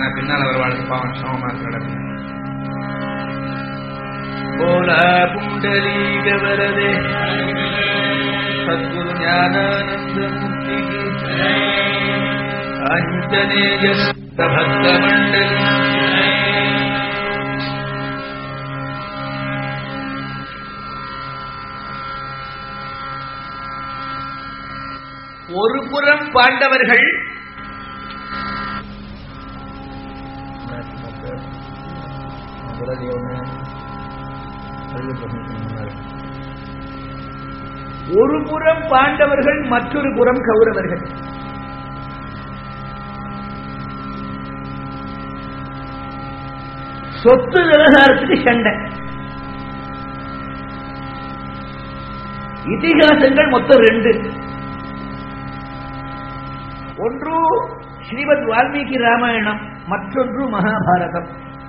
சொன்னா பின்னால் வருவாளுக்கு பாவம் சமமா கிடக்கு போல புண்டலீக வரதே சத்குரு ஞானானந்த மூர்த்திக்கு அஞ்சனேய பக்த மண்டலி ஒரு புறம் பாண்டவர்கள் ஒரு புறம் பாண்டவர்கள் மற்றொரு புறம் கௌரவர்கள் சொத்து விவகாரத்துக்கு சண்டை இதிகாசங்கள் மொத்தம் ரெண்டு ஒன்று ஸ்ரீமத் வால்மீகி ராமாயணம் மற்றொன்று மகாபாரதம்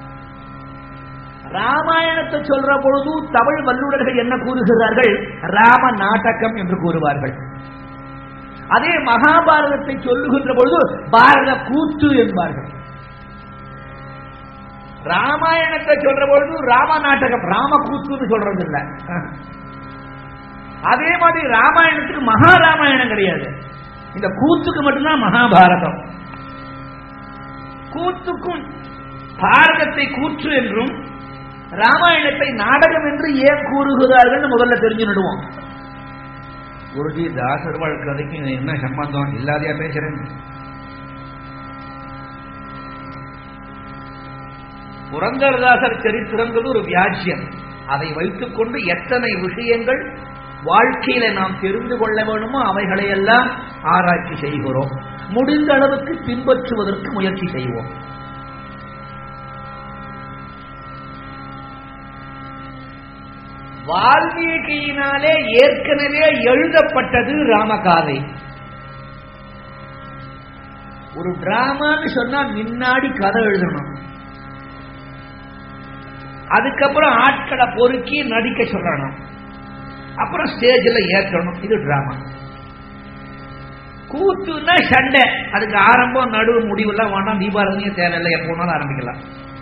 ராமாயணத்தை சொல்ற பொழுது தமிழ் வல்லுநர்கள் என்ன கூறுகிறார்கள் ராம நாடகம் என்று கூறுவார்கள் அதே மகாபாரதத்தை சொல்லுகின்ற பொழுது பாரத கூத்து என்பார்கள் ராமாயணத்தை சொல்ற பொழுது ராம நாடகம் ராம கூத்துன்னு சொல்றது இல்ல அதே மாதிரி ராமாயணத்துக்கு மகாராமாயணம் கிடையாது இந்த கூத்துக்கு மட்டும்தான் மகாபாரதம் கூத்துக்கும் பாரதத்தை கூற்று என்றும் ராமாயணத்தை நாடகம் என்று ஏன் கூறுகிறார்கள் முதல்ல தெரிஞ்சு நடுவோம் குருஜி தாசர்வாள் கதைக்கு என்ன சம்பந்தம் இல்லாதையா பேசுறேன் புரந்தரதாசர் சரித்திரங்கிறது ஒரு வியாஜ்யம் அதை வைத்துக் கொண்டு எத்தனை விஷயங்கள் வாழ்க்கையில நாம் தெரிந்து கொள்ள வேணுமோ அவைகளை எல்லாம் ஆராய்ச்சி செய்கிறோம் முடிந்த அளவுக்கு பின்பற்றுவதற்கு முயற்சி செய்வோம் வால்மீகியினாலே ஏற்கனவே எழுதப்பட்டது ராமகாதை ஒரு டிராமான்னு சொன்னா முன்னாடி கதை எழுதணும் அதுக்கப்புறம் ஆட்களை பொறுக்கி நடிக்க சொல்லணும் அப்புறம் ஸ்டேஜில் ஏற்றணும் இது டிராமா கூத்துன்னா சண்டை அதுக்கு ஆரம்பம் நடுவு முடிவெல்லாம் வேண்டாம் தீபாரதியும் தேவையில்லை எப்போ வேணாலும் ஆரம்பிக்கலாம்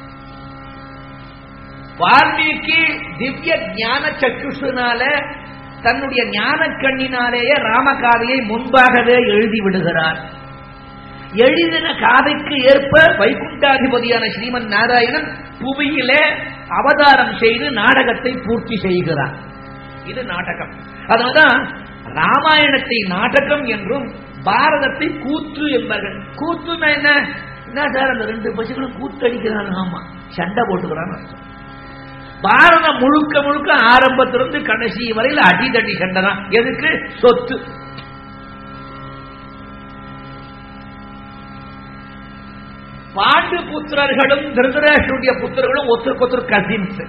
வால்மீகி திவ்ய ஞான சற்றுனால தன்னுடைய ஞான கண்ணினாலேயே ராமகாதையை முன்பாகவே எழுதி விடுகிறார் எழுதின காதைக்கு ஏற்ப வைகுண்டாதிபதியான ஸ்ரீமன் நாராயணன் புவியிலே அவதாரம் செய்து நாடகத்தை பூர்த்தி செய்கிறார் இது நாடகம் அதனால்தான் ராமாயணத்தை நாடகம் என்றும் பாரதத்தை கூற்று என்பார்கள் கூத்துனா என்ன என்ன சார் அந்த ரெண்டு பசுகளும் கூத்தடிக்கிறாங்க ஆமா சண்டை போட்டுக்கிறான்னு அர்த்தம் பாரதம் முழுக்க முழுக்க ஆரம்பத்திலிருந்து கடைசி வரையில் அடிதடி சண்டை தான் எதுக்கு சொத்து பாண்டு புத்திரர்களும் திருதராஷ்டிரிய புத்திரர்களும் ஒருத்தருக்கு ஒருத்தர் கசின்ஸ்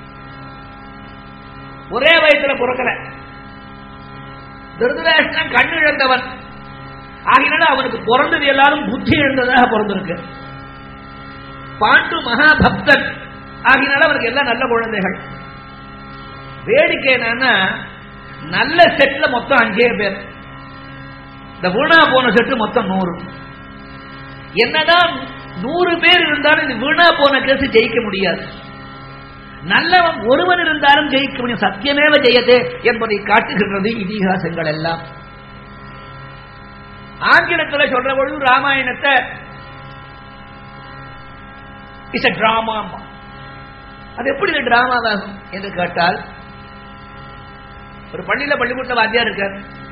ஒரே வயசுல பிறக்கல திருதராஷ்டிரன் கண் இழந்தவன் ஆகினால அவனுக்கு பிறந்தது எல்லாரும் புத்தி இழந்ததாக பிறந்திருக்கு பாண்டு மகாபக்தன் ஆகினால அவனுக்கு எல்லாம் நல்ல குழந்தைகள் வேடிக்கை என்னன்னா நல்ல செட்ல மொத்தம் அஞ்சே பேர் இந்த வீணா போன செட்டு மொத்தம் நூறு என்னதான் நூறு பேர் இருந்தாலும் இது வீணா போன கேஸ் ஜெயிக்க முடியாது நல்லவன் ஒருவன் இருந்தாலும் ஜெயிக்க முடியும் சத்தியமேவ ஜெயதே என்பதை காட்டுகின்றது இதிகாசங்கள் எல்லாம் ஆங்கிலத்தில் சொல்ற பொழுது ராமாயணத்தை இஸ் டிராமா அது எப்படி டிராமாவாகும் என்று கேட்டால் ஒரு பள்ளியில பள்ளிக்கூட்ட வாத்தியார் இருக்கார்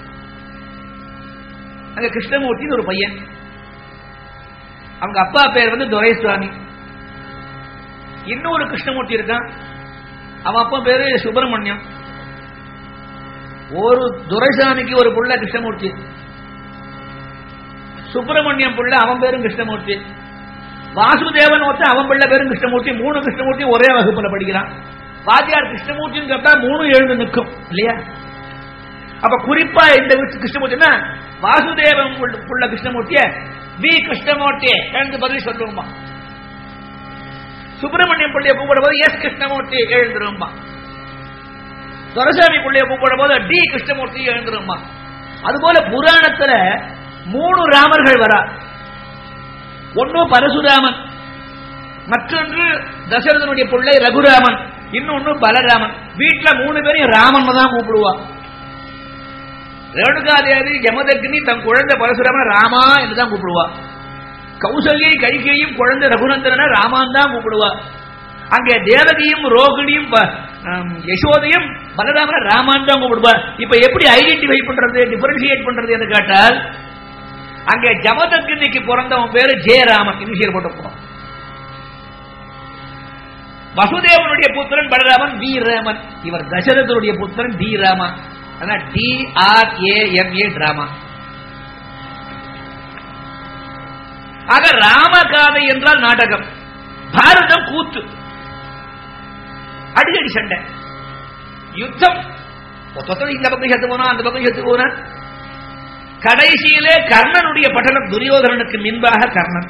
அங்க கிருஷ்ணமூர்த்தின்னு ஒரு பையன் அவங்க அப்பா பேர் வந்து துரைசுவாமி இன்னொரு கிருஷ்ணமூர்த்தி இருக்கான் அவன் அப்பா பேரு சுப்பிரமணியம் ஒரு துரைசாமிக்கு ஒரு புள்ள கிருஷ்ணமூர்த்தி சுப்பிரமணியம் புள்ள அவன் பேரும் கிருஷ்ணமூர்த்தி வாசுதேவன் ஒருத்தன் அவன் பிள்ளை பேரும் கிருஷ்ணமூர்த்தி மூணு கிருஷ்ணமூர்த்தி ஒரே வகுப்புல படிக்கிறான் வாத்தியார் கிருஷ்ணமூர்த்தின்னு கேட்டா மூணு எழுந்து நிற்கும் இல்லையா அப்ப குறிப்பா இந்த கிருஷ்ணமூர்த்தினா வாசுதேவன் புள்ள கிருஷ்ணமூர்த்திய பி கிருஷ்ணமூர்த்தி எழுந்து பதில் சொல்லுவோமா சுப்பிரமணியம் பிள்ளைய கூப்பிட போது எஸ் கிருஷ்ணமூர்த்தி எழுந்துருமா துரசாமி பிள்ளைய கூப்பிட போது டி கிருஷ்ணமூர்த்தி எழுந்துருமா அதுபோல புராணத்துல மூணு ராமர்கள் வரா ஒன்னு பரசுராமன் மற்றொன்று தசரதனுடைய பிள்ளை ரகுராமன் இன்னொன்னு பலராமன் வீட்டுல மூணு பேரையும் ராமன் தான் கூப்பிடுவா ரேணுகாதேவி யமதக்னி தன் குழந்தை பரசுராமன் ராமா என்று தான் கூப்பிடுவா கௌசல்யை கைகையும் குழந்தை ரகுநந்தன ராமான் தான் கூப்பிடுவா அங்கே தேவகியும் ரோகிணியும் ப- ஆம், யசோதையும் பலராமன ராமான் தான் கூப்பிடுவா இப்ப எப்படி ஐடென்டிஃபை பண்றது டிஃபரன்ஷியேட் பண்றது என்று கேட்டால் அங்கே ஜமதக்னிக்கு பிறந்தவன் பேரு ஜெயராமன் இனிஷியல் போட்டு போறோம் வசுதேவனுடைய புத்திரன் பலராமன் வி ராமன் இவர் தசரதனுடைய புத்திரன் டி ராமா அதான் D R A M A drama ஆக ராமகாதை என்றால் நாடகம் பாரதம் கூத்து அடிக்கடி சண்டை யுத்தம் ஒருத்தர் இந்த பக்கம் செத்து போனா அந்த பக்கம் செத்து போனா கடைசியிலே கர்ணனுடைய பட்டணம் துரியோதனனுக்கு முன்பாக கர்ணன்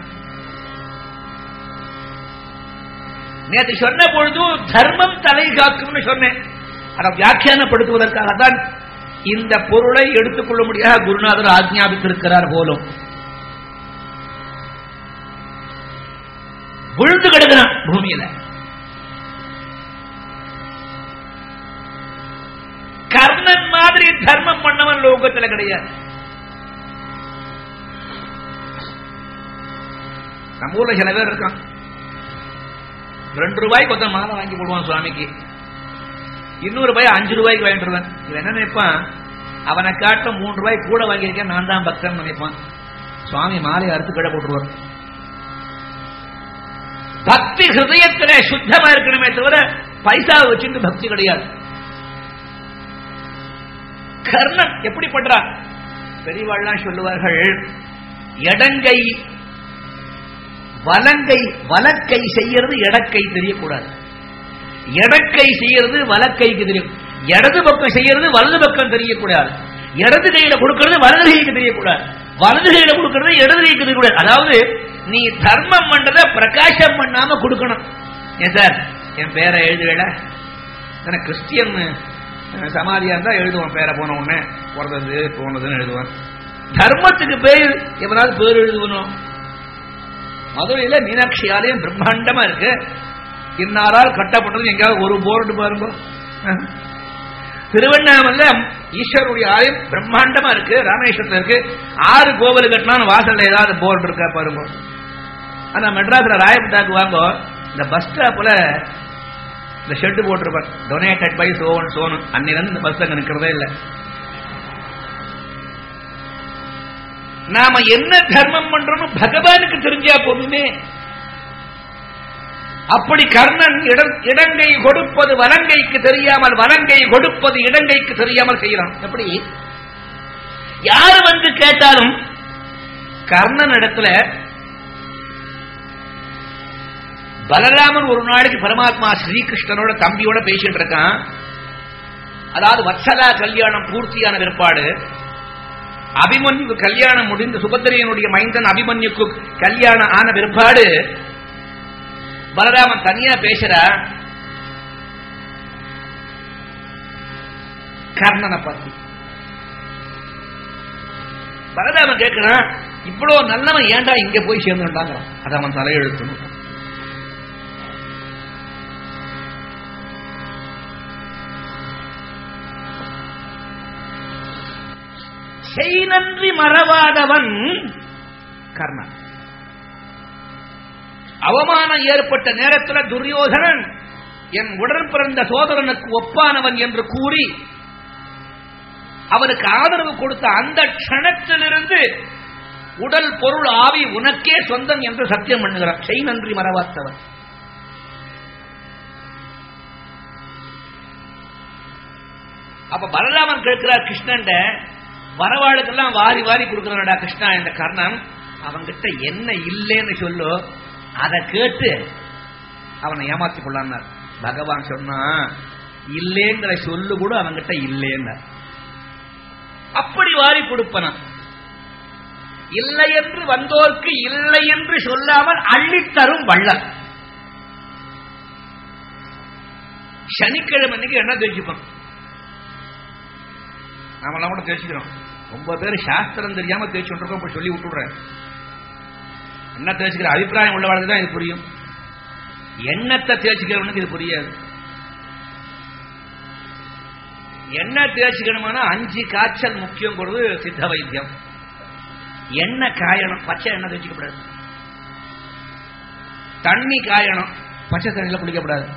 நேற்று சொன்ன பொழுது தர்மம் தலை காக்கும்னு சொன்னேன் அதை வியாக்கியானப்படுத்துவதற்காகத்தான் இந்த பொருளை எடுத்துக்கொள்ள முடியாத குருநாதர் ஆக்ஞாபித்திருக்கிறார் போலும் விழுந்து கிடக்கிறான் பூமியில கர்ணன் மாதிரி தர்மம் பண்ணவன் லோகத்துல கிடையாது நம்ம ஊர்ல சில பேர் இருக்கான் ரெண்டு ரூபாய்க்கு ஒருத்தன் மாலை வாங்கி போடுவான் சுவாமிக்கு இன்னொரு ரூபாய் அஞ்சு ரூபாய்க்கு வாங்கிட்டு வருவேன் இவன் என்ன நினைப்பான் அவனை காட்ட மூணு ரூபாய் கூட வாங்கியிருக்கேன் நான் தான் பக்தன் நினைப்பான் சுவாமி மாலை அறுத்து கீழே போட்டுருவார் பக்தி ஹிருதயத்துல சுத்தமா இருக்கணுமே தவிர பைசா வச்சுட்டு பக்தி கிடையாது கர்ணன் எப்படி பண்றான் பெரியவாள்லாம் சொல்லுவார்கள் இடங்கை வலங்கை வலக்கை செய்யறது இடக்கை தெரியக்கூடாது இடக்கை செய்யறது வலக்கைக்கு தெரியும் இடது பக்கம் செய்யறது வலது பக்கம் தெரியக்கூடாது இடது கையில கொடுக்கிறது வலது கைக்கு தெரியக்கூடாது வலது கையில கொடுக்கிறது இடது கைக்கு தெரியக்கூடாது அதாவது நீ தர்மம் பண்றத பிரகாசம் பண்ணாம கொடுக்கணும் ஏன் சார் என் பேரை எழுதுவேல எனக்கு கிறிஸ்டியன் அஹ், சமாதியா இருந்தா எழுதுவான் பேரை போன உடனே பிறந்தது போனதுன்னு எழுதுவான் தர்மத்துக்கு பேர் எவனாவது பேர் எழுதுவனும் மதுரையில மீனாட்சி ஆலயம் பிரம்மாண்டமா இருக்கு இன்னாரால் கட்டப்பட்டது எங்கேயாவது ஒரு போர்டு பாருங்க அஹ். திருவண்ணாமலை ஈஸ்வருடைய ஆலயம் பிரம்மாண்டமா இருக்கு ராமேஸ்வரத்துல இருக்கு ஆறு கோவில் கட்டினாலும் வாசல்ல ஏதாவது போர்டு இருக்கா பாருங்க ஆனா மெட்ராஸ்ல ராயப்பட்டாக்கு வாங்க இந்த பஸ் ஸ்டாப்ல இந்த ஷெட்டு போட்டிருப்பார் டொனேட்டட் பை சோன் சோனு அன்னிலிருந்து இந்த பஸ் அங்க நிக்கிறதே இல்லை நாம என்ன தர்மம் பண்றோம்னு பகவானுக்கு தெரிஞ்சா போதுமே அப்படி கர்ணன் இடம்- இடங்கை கொடுப்பது வலங்கைக்கு தெரியாமல் வலங்கை கொடுப்பது இடங்கைக்கு தெரியாமல் செய்யறான் எப்படி யாரு வந்து கேட்டாலும் கர்ணன் இடத்துல பலராமன் ஒரு நாளைக்கு பரமாத்மா ஸ்ரீகிருஷ்ணனோட தம்பியோட பேசிட்டு இருக்கான் அதாவது வத்சலா கல்யாணம் பூர்த்தியான பிற்பாடு அபிமன்யுக்கு கல்யாணம் முடிந்து சுபத்திரையனுடைய மைந்தன் அபிமன்யுக்கு கல்யாணம் ஆன பிற்பாடு பலராமன் தனியா பேசுறா கர்ணனை பத்தி பலராமன் கேட்கிறான் இவ்வளவு நல்லவன் ஏன்டா இங்க போய் சேர்ந்துட்டாங்கிறான் அது அவன் தலையெழுத்து செய் நன்றி மறவாதவன் கர்ணன் அவமானம் ஏற்பட்ட நேரத்தில் துரியோதனன் என் உடன் பிறந்த சோதரனுக்கு ஒப்பானவன் என்று கூறி அவனுக்கு ஆதரவு கொடுத்த அந்த க்ஷணத்திலிருந்து உடல் பொருள் ஆவி உனக்கே சொந்தம் என்று சத்தியம் பண்ணுகிறான் செய் நன்றி மறவாத்தவன் அப்ப பலராமன் கேட்கிறார் கிருஷ்ணன் வரவாளுக்கெல்லாம் வாரி வாரி கொடுக்கிறான்டா கிருஷ்ணா இந்த கர்ணன் அவன்கிட்ட என்ன இல்லைன்னு சொல்லு அதை கேட்டு அவனை ஏமாத்தி கொள்ளான்னார் பகவான் சொன்னா இல்லேங்கிற சொல்லு கூட அவன்கிட்ட இல்லைன்னார் அப்படி வாரி கொடுப்பனா இல்லை என்று வந்தோர்க்கு இல்லை என்று சொல்லாமல் அள்ளித்தரும் வள்ளல் சனிக்கிழமை அன்னைக்கு என்ன தெரிஞ்சுப்போம் நாமெல்லாம் கூட தெரிஞ்சுக்கிறோம் ரொம்ப பேர் சாஸ்திரம் தெரியாம தெரிச்சுட்டு இருக்கோம் இப்ப சொல்லி விட்டுடுறேன் என்ன தெரிஞ்சுக்கிற அபிப்பிராயம் உள்ளவாளுக்கு தான் இது புரியும் எண்ணத்தை தேய்ச்சிக்கிறவனுக்கு இது புரியாது எண்ணெய் தேய்ச்சிக்கணுமானா அஞ்சு காய்ச்சல் முக்கியங்கிறது சித்த வைத்தியம் எண்ணெய் காயணும் பச்சை எண்ணெய் தேய்ச்சிக்கப்படாது தண்ணி காயணும் பச்சை தண்ணியில் குளிக்கப்படாது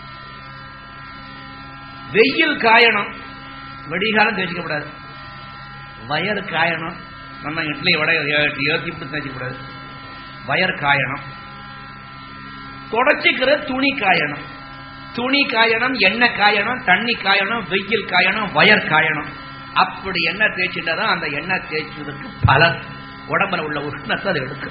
வெயில் காயணும் வெடிகாலம் தேய்ச்சிக்கப்படாது வயர் காயணும் நம்ம இட்லி வடை ஏற்றி ஏற்றி விட்டு தேய்ச்சிக்கப்படாது வயர் காயணும் தொடச்சிக்கிற துணி காயணும் துணி காயணும் எண்ணெய் காயணும் தண்ணி காயணும் வெயில் காயணும் வயர் காயணும் அப்படி எண்ணெய் தேய்ச்சிட்டா தான் அந்த எண்ணெய் தேய்ச்சதுக்கு பலன் உடம்புல உள்ள உஷ்ணத்தை அது எடுக்கும்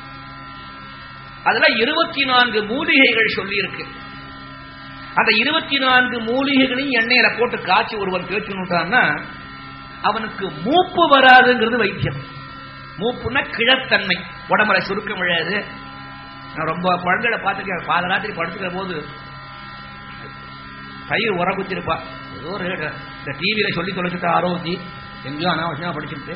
அதுல இருபத்தி நான்கு மூலிகைகள் சொல்லி இருக்கு அந்த இருபத்தி நான்கு மூலிகைகளையும் எண்ணெயில போட்டு காய்ச்சி ஒருவன் தேய்ச்சுட்டான்னா அவனுக்கு மூப்பு வராதுங்கிறது வைத்தியம் மூப்புன்னா கிழத்தன்மை உடம்புல சுருக்கம் விழாது நான் ரொம்ப பழங்களை பார்த்துருக்கேன் பாதராத்திரி படுத்துக்கிற போது தயிர் உர குத்திருப்பா ஏதோ ஒரு இந்த டிவியில சொல்லி தொலைச்சிட்ட ஆரோக்கி எங்கேயோ அனாவசியமா படிச்சுட்டு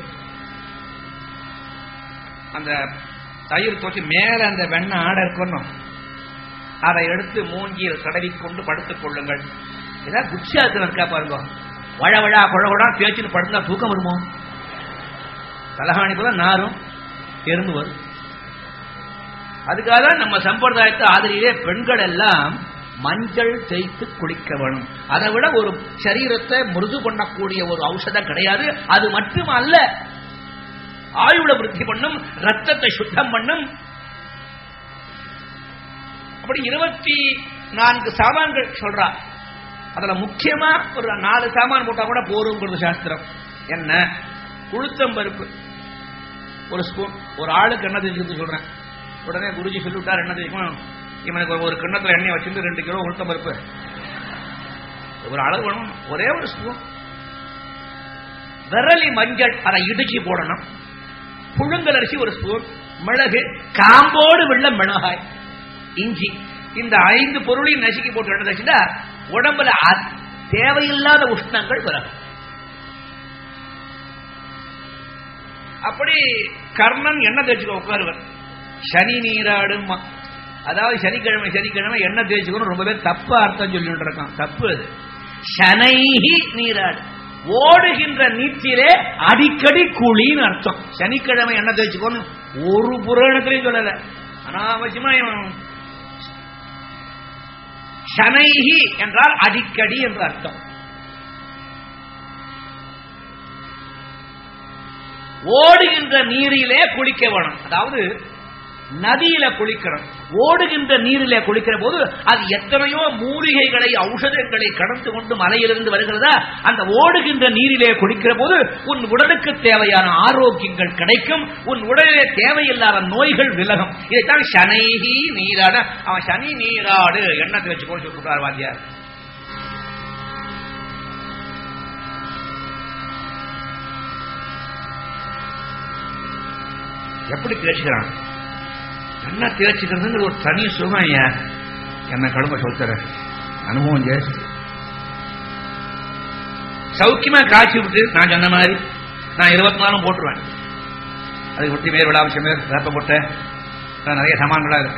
அந்த தயிர் தோச்சி மேல அந்த வெண்ணெய் ஆடை இருக்கணும் அதை எடுத்து மூஞ்சியில் தடவி கொண்டு படுத்துக் கொள்ளுங்கள் ஏதாவது குச்சாத்துல இருக்கா பாருங்க வழ வழா குழ குழா பேச்சுன்னு படுத்தா தூக்கம் வருமோ தலகாணி போல நாரும் எறும்பு வரும் அதுக்காக தான் நம்ம சம்பிரதாயத்தை ஆதரியிலே பெண்கள் எல்லாம் மஞ்சள் தேய்த்து குளிக்க வேணும் அதை விட ஒரு சரீரத்தை மிருது பண்ணக்கூடிய ஒரு ஔஷதம் கிடையாது அது மட்டும் அல்ல ஆயுள விருத்தி பண்ணும் ரத்தத்தை சுத்தம் பண்ணும் அப்படி இருபத்தி நான்கு சாமான்கள் சொல்றா அதுல முக்கியமா ஒரு நாலு சாமான் போட்டா கூட போருங்கிறது சாஸ்திரம் என்ன உளுத்தம் பருப்பு ஒரு ஸ்பூன் ஒரு ஆளுக்கு என்ன தெரிஞ்சுக்கிறது சொல்றேன் உடனே குருஜி சொல்லிவிட்டார் என்ன தெரியும் இவனுக்கு ஒரு கிண்ணத்துல எண்ணெய் வச்சிருந்து ரெண்டு கிலோ உளுத்தம் பருப்பு ஒரு அளவு வேணும் ஒரே ஒரு ஸ்பூன் விரலி மஞ்சள் அதை இடிச்சு போடணும் புழுங்கல் அரிசி ஒரு ஸ்பூன் மிளகு காம்போடு வெள்ள மிளகாய் இஞ்சி இந்த ஐந்து பொருளையும் நசுக்கி போட்டு எடுத்துச்சுன்னா உடம்புல தேவையில்லாத உஷ்ணங்கள் வரும் அப்படி கர்ணன் எண்ணெய் தேய்ச்சிக்க உட்காருவர் சனி நீராடும் அதாவது சனிக்கிழமை சனிக்கிழமை எண்ணெய் தேய்ச்சிக்கணும் ரொம்பவே தப்பா அர்த்தம் சொல்லிட்டு இருக்கான் தப்பு அது சனைஹி நீராடு ஓடுகின்ற நீச்சிலே அடிக்கடி குழின்னு அர்த்தம் சனிக்கிழமை எண்ணெய் தேய்ச்சிக்கணும் ஒரு புராணத்திலையும் சொல்லல அனாவசியமா சனைஹி என்றால் அடிக்கடி என்று அர்த்தம் ஓடுகின்ற நீரிலே குளிக்க வேணும் அதாவது நதியில குளிக்கணும் ஓடுகின்ற நீரிலே குளிக்கிற போது அது எத்தனையோ மூலிகைகளை ஔஷதங்களை கடந்து கொண்டு மலையிலிருந்து வருகிறதா அந்த ஓடுகின்ற நீரிலே குளிக்கிற போது உன் உடலுக்கு தேவையான ஆரோக்கியங்கள் கிடைக்கும் உன் உடலிலே தேவையில்லாத நோய்கள் விலகும் இதைத்தான் சனைகி நீராட அவன் சனி நீராடு எண்ணத்தை வச்சு போட்டு சொல்றார் வாத்தியார் எப்படி தேய்ச்சிக்கிறான் என்ன தேய்ச்சிக்கிறதுங்கிற ஒரு தனி சுகம் ஐயா என்ன கடுமை சொல்லுற அனுபவம் ஜாஸ்தி சௌக்கியமா காய்ச்சி விட்டு நான் சொன்ன மாதிரி நான் இருபத்தி நாலும் போட்டுருவேன் அதுக்கு விட்டு மேல் விழாவசியம் மேல் வேப்ப போட்ட நிறைய சமான்களா இருக்கு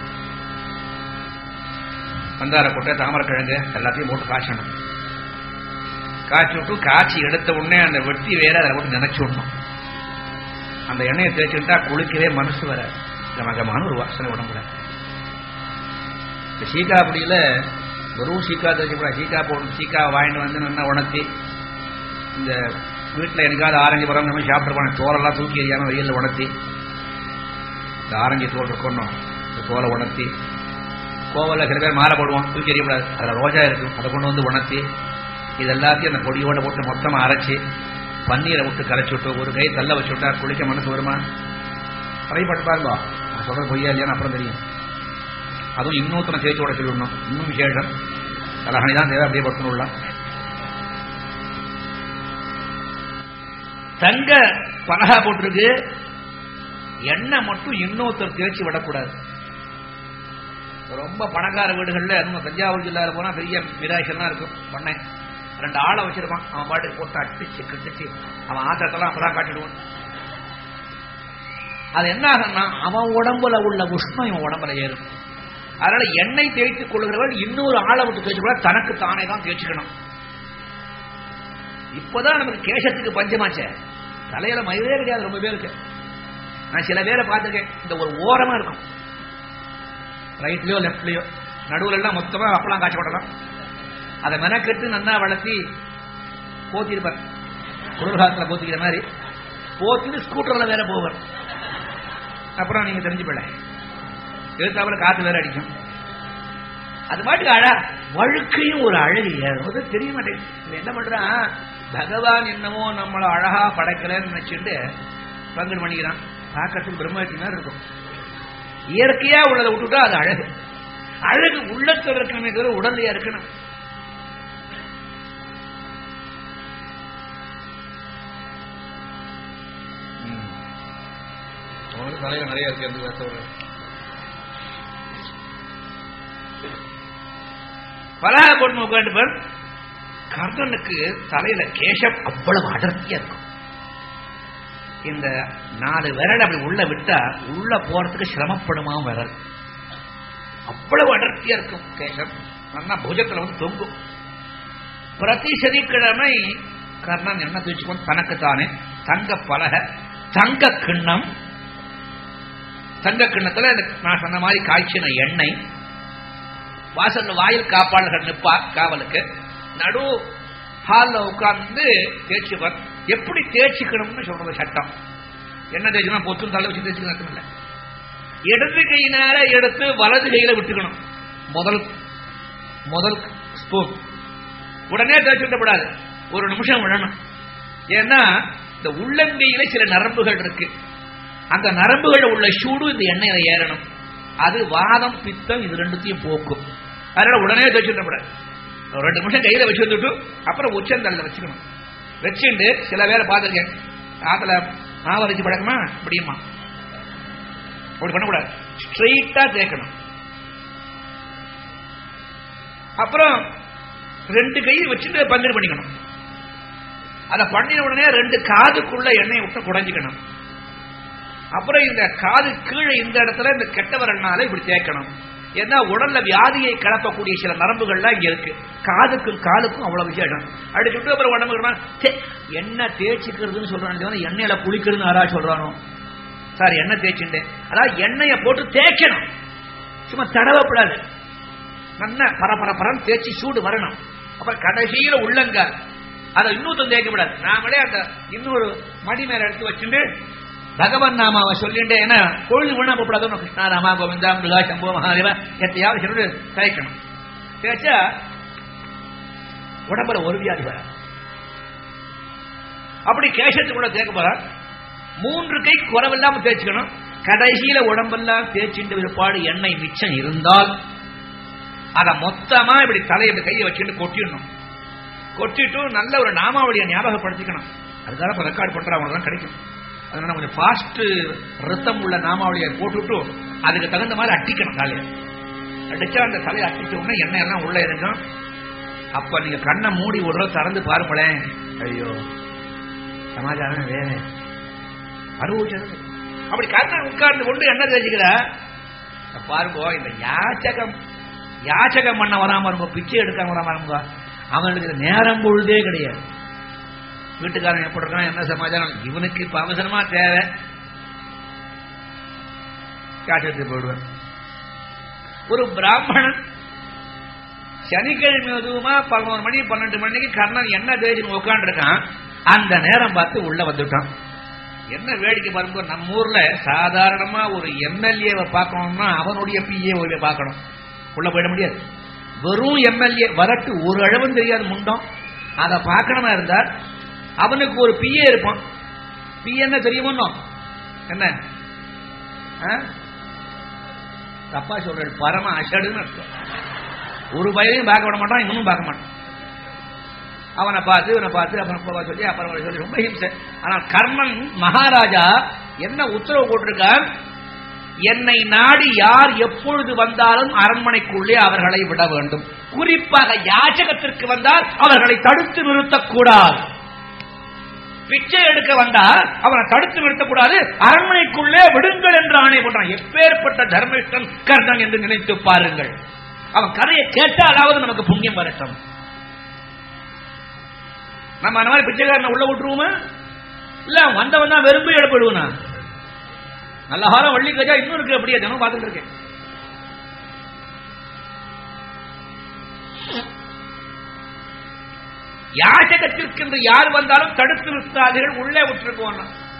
மந்தார கொட்டை தாமரக்கிழங்கு எல்லாத்தையும் போட்டு காய்ச்சணும் காய்ச்சி விட்டு காய்ச்சி எடுத்த உடனே அந்த வெட்டி வேற அதை போட்டு நினைச்சு விடணும் அந்த எண்ணெயை தேய்ச்சிட்டா குளிக்கவே மனசு வர கமகமான ஒரு வாசனை உடம்புல இந்த சீக்கா அப்படியில வெறும் சீக்கா தேய்ச்சிக்கூடாது சீக்கா போட்டு சீக்கா வாங்கிட்டு வந்து நல்லா உணர்த்தி இந்த வீட்டில் எனக்காவது ஆரஞ்சு பழம் நம்ம சாப்பிட்ருப்பாங்க தோலெல்லாம் தூக்கி எறியாம வெயிலில் உணர்த்தி இந்த ஆரஞ்சு தோல் இருக்கணும் இந்த தோலை உணர்த்தி கோவலில் சில பேர் மாலை போடுவோம் தூக்கி எறியக்கூடாது அதில் ரோஜா இருக்கும் அதை கொண்டு வந்து உணர்த்தி இது எல்லாத்தையும் அந்த பொடியோட போட்டு மொத்தமாக அரைச்சி பன்னீரை விட்டு கரைச்சி விட்டு ஒரு கை தள்ள வச்சு விட்டா குளிக்க மனசு வருமா ட்ரைப்பட்டு பாருங்க நான் சொல்றது பொய்யா இல்லையான்னு அப்புறம் தெரியும் அதுவும் இன்னொருத்தனை தேய்ச்சி விட சொல்லிடணும் இன்னும் விசேஷம் தலகணி தான் தேவை அப்படியே படுத்தணும் தங்க பலகா போட்டிருக்கு எண்ணெய் மட்டும் இன்னொருத்தர் தேய்ச்சி விடக்கூடாது ரொம்ப பணக்கார வீடுகளில் நம்ம தஞ்சாவூர் ஜில்லாவில் போனால் பெரிய மிராய்ச்சல்லாம் இருக்கும் பண்ணை ரெண்டு ஆளை வச்சிருப்பான் அவன் பாட்டுக்கு போட்டு அடிச்சு கிட்டுச்சு அவன் ஆத்திரத்தெல்லாம் அப்பதான் காட்டிடுவான் அது என்ன ஆகும்னா அவன் உடம்புல உள்ள உஷ்ணம் இவன் உடம்புல ஏறும் அதனால எண்ணெய் தேய்த்துக் கொள்கிறவர் இன்னொரு ஆளை விட்டு தேய்ச்சு கூட தனக்கு தானே தான் தேய்ச்சிக்கணும் இப்பதான் நமக்கு கேசத்துக்கு பஞ்சமாச்சே தலையில மயிலே கிடையாது ரொம்ப பேருக்கு நான் சில பேரை பார்த்துருக்கேன் இந்த ஒரு ஓரமா இருக்கும் ரைட்லயோ லெப்ட்லயோ நடுவுல எல்லாம் மொத்தமா அப்பெல்லாம் காய்ச்சி போடலாம் அதை மெனக்கெட்டு நல்லா வளர்த்தி போத்திருப்பார் குளிர்காலத்தில் போத்திக்கிற மாதிரி போத்திட்டு ஸ்கூட்டர்ல வேற போவார் அப்புறம் நீங்க தெரிஞ்சு போல எழுத்தாப்புல காத்து வேற அடிக்கும் அது பாட்டுக்கு அழ வழுக்கையும் ஒரு அழகு அது தெரிய மாட்டேங்குது இவன் என்ன பண்றான் பகவான் என்னமோ நம்மள அழகா படைக்கலன்னு நினைச்சுட்டு பங்கன் பண்ணிக்கிறான் பார்க்கறதுக்கு பிரம்மத்தி மாதிரி இருக்கும் இயற்கையா உள்ளதை விட்டுட்டா அது அழகு அழகு உள்ளத்தில் இருக்கணுமே தவிர உடல்லையா இருக்கணும் தலையில நிறைய இருக்கு அந்த வருஷம் பலகா போட்டு உட்காந்துப்பார் கர்ணனுக்கு தலையில கேசம் அவ்வளவு அடர்த்தியா இருக்கும் இந்த நாலு விரல் அப்படி உள்ள விட்டா உள்ள போறதுக்கு சிரமப்படுமா விரல் அவ்வளவு அடர்த்தியா இருக்கும் கேசம் நல்லா புஜத்துல வந்து தொங்கும் பிரதி சனிக்கிழமை கர்ணன் என்ன தூச்சுக்கொண்டு தனக்குத்தானே தங்க பலக தங்க கிண்ணம் தங்க கிண்ணத்துல இந்த நான் சொன்ன மாதிரி காய்ச்சின எண்ணெய் வாசல் வாயில் காப்பாளர்கள் நிப்பா காவலுக்கு நடு ஹால்ல உட்கார்ந்து தேய்ச்சிவர் எப்படி தேய்ச்சிக்கணும்னு சொல்றது சட்டம் என்ன தேய்ச்சணும் பொத்தும் தலை வச்சு தேய்ச்சிக்கணும் இல்லை இடது கையினால எடுத்து வலது கையில விட்டுக்கணும் முதல் முதல் ஸ்பூன் உடனே தேய்ச்சி விடப்படாது ஒரு நிமிஷம் விடணும் ஏன்னா இந்த உள்ளங்கையில சில நரம்புகள் இருக்கு அந்த நரம்புகள் உள்ள சூடு இந்த எண்ணெயில ஏறணும் அது வாதம் பித்தம் இது ரெண்டுத்தையும் போக்கும் அதனால உடனே தேய்ச்சி விடப்படாது ஒரு ரெண்டு நிமிஷம் கையில வச்சு வந்துட்டு அப்புறம் உச்சந்தல்ல வச்சுக்கணும் வச்சுட்டு சில பேரை பார்த்துருக்கேன் ஆத்துல மாவு அரைச்சி பழக்கமா இப்படியுமா அப்படி பண்ணக்கூடாது ஸ்ட்ரெயிட்டா தேய்க்கணும் அப்புறம் ரெண்டு கையை வச்சுட்டு பங்கீடு பண்ணிக்கணும் அதை பண்ணின உடனே ரெண்டு காதுக்குள்ள எண்ணெயை விட்டு குடைஞ்சிக்கணும் அப்புறம் இந்த காது கீழே இந்த இடத்துல இந்த கெட்ட விரல்னால இப்படி தேய்க்கணும் ஏன்னா உடல்ல வியாதியை கலப்பக்கூடிய சில நரம்புகள்லாம் இங்க இருக்கு காதுக்கும் காலுக்கும் அவ்வளவு விசேஷம் அப்படி சுட்டு அப்புறம் உடம்புக்கு எண்ணெய் தேய்ச்சிக்கிறதுன்னு சொல்றான் எண்ணெயில குளிக்கிறதுன்னு யாரா சொல்றானோ சார் எண்ணெய் தேய்ச்சுட்டேன் அதாவது எண்ணெயை போட்டு தேய்க்கணும் சும்மா தடவப்படாது நல்லா பரபரப்பரம் தேய்ச்சி சூடு வரணும் அப்புறம் கடைசியில உள்ளங்க அதை இன்னொருத்தம் தேய்க்கப்படாது நாமளே அந்த இன்னொரு மடி மேல எடுத்து வச்சுட்டு பகவன் நாமாவை சொல்லிட்டு ஏன்னா பொழுது வீணா போகக்கூடாது கிருஷ்ணா ராமா கோவிந்தா மிருகா சம்போ மகாதேவா எத்தையாவது சொல்லி தேய்க்கணும் தேய்ச்சா உடம்புல ஒரு வியாதி வர அப்படி கேசத்துக்குள்ள தேய்க்க போற மூன்று கை குறவில்லாம தேய்ச்சிக்கணும் கடைசியில உடம்பெல்லாம் தேய்ச்சிட்டு விற்பாடு எண்ணெய் மிச்சம் இருந்தால் அதை மொத்தமா இப்படி தலையை இப்படி கையை வச்சுட்டு கொட்டிடணும் கொட்டிட்டு நல்ல ஒரு நாமாவளியை ஞாபகப்படுத்திக்கணும் அதுக்காக இப்போ ரெக்கார்ட் பண்ற அவங்களுக்கு தான் கிடைக்கும் அதனால கொஞ்சம் ஃபாஸ்ட் ரத்தம் உள்ள நாமாவளியை போட்டுவிட்டு அதுக்கு தகுந்த மாதிரி அட்டிக்கணும் தலையை அடிச்சா அந்த தலையை அட்டிச்ச உடனே எண்ணெய் எல்லாம் உள்ள இருக்கும் அப்ப நீங்க கண்ணை மூடி ஒரு தடவை திறந்து பாருங்களேன் ஐயோ சமாச்சாரம் வேற அனுபவிச்சது அப்படி கண்ணன் உட்கார்ந்து கொண்டு என்ன தெரிஞ்சுக்கிற பாருங்க இந்த யாச்சகம் யாச்சகம் பண்ண வராம இருக்கும் பிச்சை எடுக்காம வராம இருக்கும் அவனுக்கு நேரம் பொழுதே கிடையாது வீட்டுக்காரன் எப்படி இருக்கான் என்ன சமாச்சாரம் இவனுக்கு இப்ப அவசரமா தேவை காட்டுறதுக்கு போயிடுவேன் ஒரு பிராமணன் சனிக்கிழமை எதுவுமா பதினோரு மணி பன்னெண்டு மணிக்கு கர்ணன் என்ன தேஜன் உட்காந்துருக்கான் அந்த நேரம் பார்த்து உள்ள வந்துட்டான் என்ன வேடிக்கை பாருங்க நம்ம ஊர்ல சாதாரணமா ஒரு எம்எல்ஏவை பார்க்கணும்னா அவனுடைய பிஏ பார்க்கணும் உள்ள போயிட முடியாது வெறும் எம்எல்ஏ வரட்டு ஒரு அளவும் தெரியாது முண்டம் அதை பார்க்கணுமா இருந்தால் அவனுக்கு ஒரு பிஏ இருப்பான் பி என்ன தெரியுமோ என்ன தப்பா சொல்ற பரம அஷடுன்னு அர்த்தம் ஒரு பயிரையும் பார்க்க விட மாட்டான் இவனும் பார்க்க மாட்டான் அவனை பார்த்து இவனை பார்த்து அப்புறம் சொல்லி அப்புறம் சொல்லி ரொம்ப ஹிம்சை ஆனால் கர்ணன் மகாராஜா என்ன உத்தரவு போட்டிருக்கார் என்னை நாடி யார் எப்பொழுது வந்தாலும் அரண்மனைக்குள்ளே அவர்களை விட வேண்டும் குறிப்பாக யாச்சகத்திற்கு வந்தால் அவர்களை தடுத்து நிறுத்தக்கூடாது பிச்சை எடுக்க வந்தா அவனை தடுத்து நிறுத்தக்கூடாது அரண்மனைக்குள்ளே விடுங்கள் என்று ஆணை போட்டான் எப்பேற்பட்ட தர்மிஷ்டன் கர்ணன் என்று நினைத்து பாருங்கள் அவன் கதையை கேட்டாலாவது நமக்கு புண்ணியம் வரட்டும் நம்ம அந்த மாதிரி பிச்சைக்காரனை உள்ள விட்டுருவோமா இல்ல அவன் வந்தவன் தான் வெறும்பு எடுப்படுவனா நல்ல ஹாரம் வள்ளி கஜா இன்னும் இருக்கு அப்படியே தினம் பார்த்துட்டு இருக்கேன் யாசகத்திற்கு யார் வந்தாலும் தடுத்து நிறுத்தாதீர்கள் உள்ளே விட்டுருக்கோம்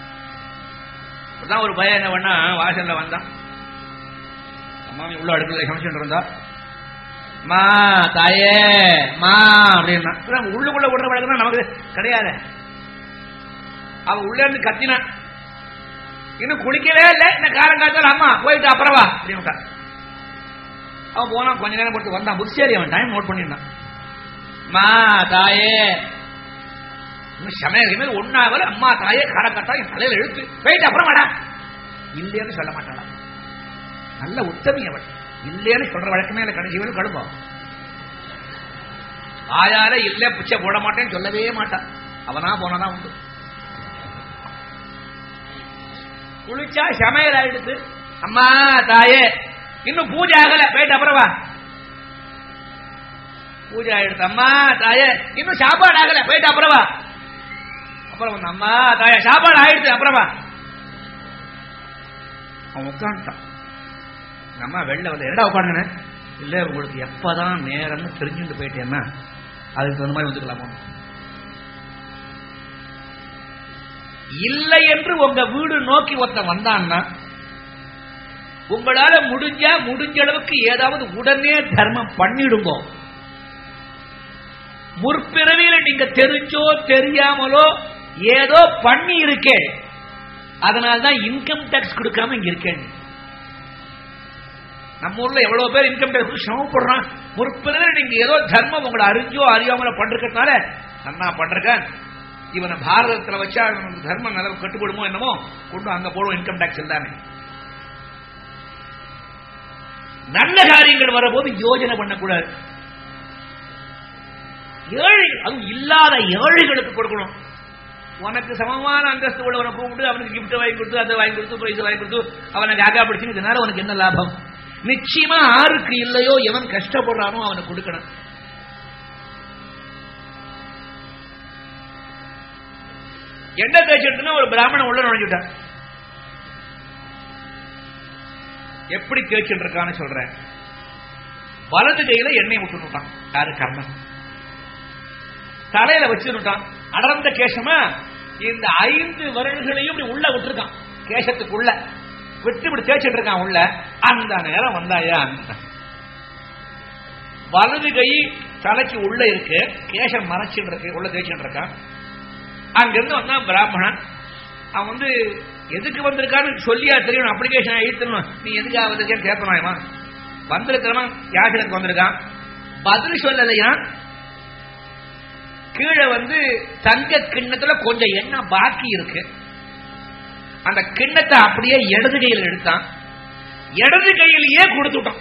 ஒரு பையன் என்ன பண்ணா வாசல்ல வந்தான் அம்மாமி உள்ள அடுக்கல சமைச்சுட்டு இருந்தா மா தாயே மா அப்படின்னா அதான் உள்ளுக்குள்ள விடுற வழக்கம் நமக்கு கிடையாது அவ உள்ள இருந்து கத்தினான் இன்னும் குளிக்கவே இல்லை இந்த காரம் காத்தால அம்மா போயிட்டு அப்புறம் வா அப்படின்னு அவன் போனா கொஞ்ச நேரம் போட்டு வந்தான் புத்திசாரி அவன் டைம் நோட் பண்ணிருந்தான் மா தாயே இன்னும் சமயமே ஒன்னாவல அம்மா தாயே காரம் கட்டா என் தலையில இழுத்து போயிட்டு அப்புறம் வாடா இல்லைன்னு சொல்ல மாட்டாளா நல்ல உத்தமி அவள் இல்லைன்னு சொல்ற வழக்கமே இல்லை கடைசி வேலை கடுப்போம் ஆயார இல்ல பிச்சை போட மாட்டேன்னு சொல்லவே மாட்டான் அவனா போனதான் உண்டு குளிச்சா சமையல் ஆயிடுது அம்மா தாயே இன்னும் பூஜை ஆகல போயிட்டு அப்புறம் வா பூஜை ஆயிடுது அம்மா தாயே இன்னும் சாப்பாடு ஆகல போயிட்டு அப்புறம் வா அப்புறம் வந்து அம்மா தாயே சாப்பாடு ஆயிடுச்சு அப்புறம் வா அவன் உட்காந்துட்டான் அம்மா வெளில வந்து என்னடா உட்காந்துங்க இல்ல உங்களுக்கு எப்பதான் நேரம்னு தெரிஞ்சுட்டு போயிட்டேன்னா அதுக்கு தகுந்த மாதிரி வந்துக்கலாமா இல்லை என்று உங்க வீடு நோக்கி ஒருத்தன் வந்தான்னா உங்களால முடிஞ்சா முடிஞ்ச அளவுக்கு ஏதாவது உடனே தர்மம் பண்ணிடுங்க முற்பிறவியில நீங்க தெரிஞ்சோ தெரியாமலோ ஏதோ பண்ணி இருக்கேன் அதனால்தான் இன்கம் டாக்ஸ் கொடுக்காம இங்க இருக்கேன் நம்ம ஊர்ல எவ்வளவு பேர் இன்கம் டாக்ஸ் சிரமப்படுறான் முற்பிறவில நீங்க ஏதோ தர்மம் உங்களை அறிஞ்சோ அறியாமல பண்றதுனால நன்னா பண்றக்க இவனை பாரதத்துல வச்சா இவனுக்கு தர்மம் நிலவு கட்டுப்படுமோ என்னமோ கொண்டு அங்க போடுவோம் இன்கம் டாக்ஸ் தானே நல்ல காரியங்கள் வரபோது யோஜனை பண்ணக்கூடாது ஏழைகள் அதுவும் இல்லாத ஏழைகளுக்கு கொடுக்கணும் உனக்கு சமமான அந்தஸ்து உள்ளவனை கூப்பிட்டு அவனுக்கு கிஃப்ட் வாங்கி கொடுத்து அதை வாங்கி கொடுத்து பிரைஸ் வாங்கி கொடுத்து அவனை காக்கா பிடிச்சு இதனால உனக்கு என்ன லாபம் நிச்சயமா ஆருக்கு இல்லையோ எவன் கஷ்டப்படுறானோ அவனுக்கு கொடுக்கணும் எண்ணெய் தேய்ச்சிட்டுனா ஒரு பிராமணன் உள்ள நுழைஞ்சுட்டான் எப்படி தேய்ச்சிட்டு இருக்கான்னு சொல்றேன் வலது கையில எண்ணெய் விட்டுட்டான் யாரு கர்ணன் தலையில வச்சுட்டான் அடர்ந்த கேசமா இந்த ஐந்து வருடங்களையும் இப்படி உள்ள விட்டுருக்கான் கேசத்துக்குள்ள விட்டு இப்படி தேய்ச்சிட்டு இருக்கான் உள்ள அந்த நேரம் வந்தாயா வலது கை தலைக்கு உள்ள இருக்கு கேசம் மறைச்சிட்டு இருக்கு உள்ள தேய்ச்சிட்டு இருக்கான் அங்கிருந்து வந்தா பிராமணன் அவன் வந்து எதுக்கு வந்திருக்கான்னு சொல்லியா தெரியும் அப்ளிகேஷன் எழுத்தணும் நீ எதுக்காக வந்திருக்கேன்னு கேட்கணுமா வந்திருக்கிறவன் யாசிரத்துக்கு வந்திருக்கான் பதில் சொல்லலையா கீழே வந்து தங்க கிண்ணத்துல கொஞ்சம் எண்ணெய் பாக்கி இருக்கு அந்த கிண்ணத்தை அப்படியே இடது கையில் எடுத்தான் இடது கையிலேயே கொடுத்துட்டான்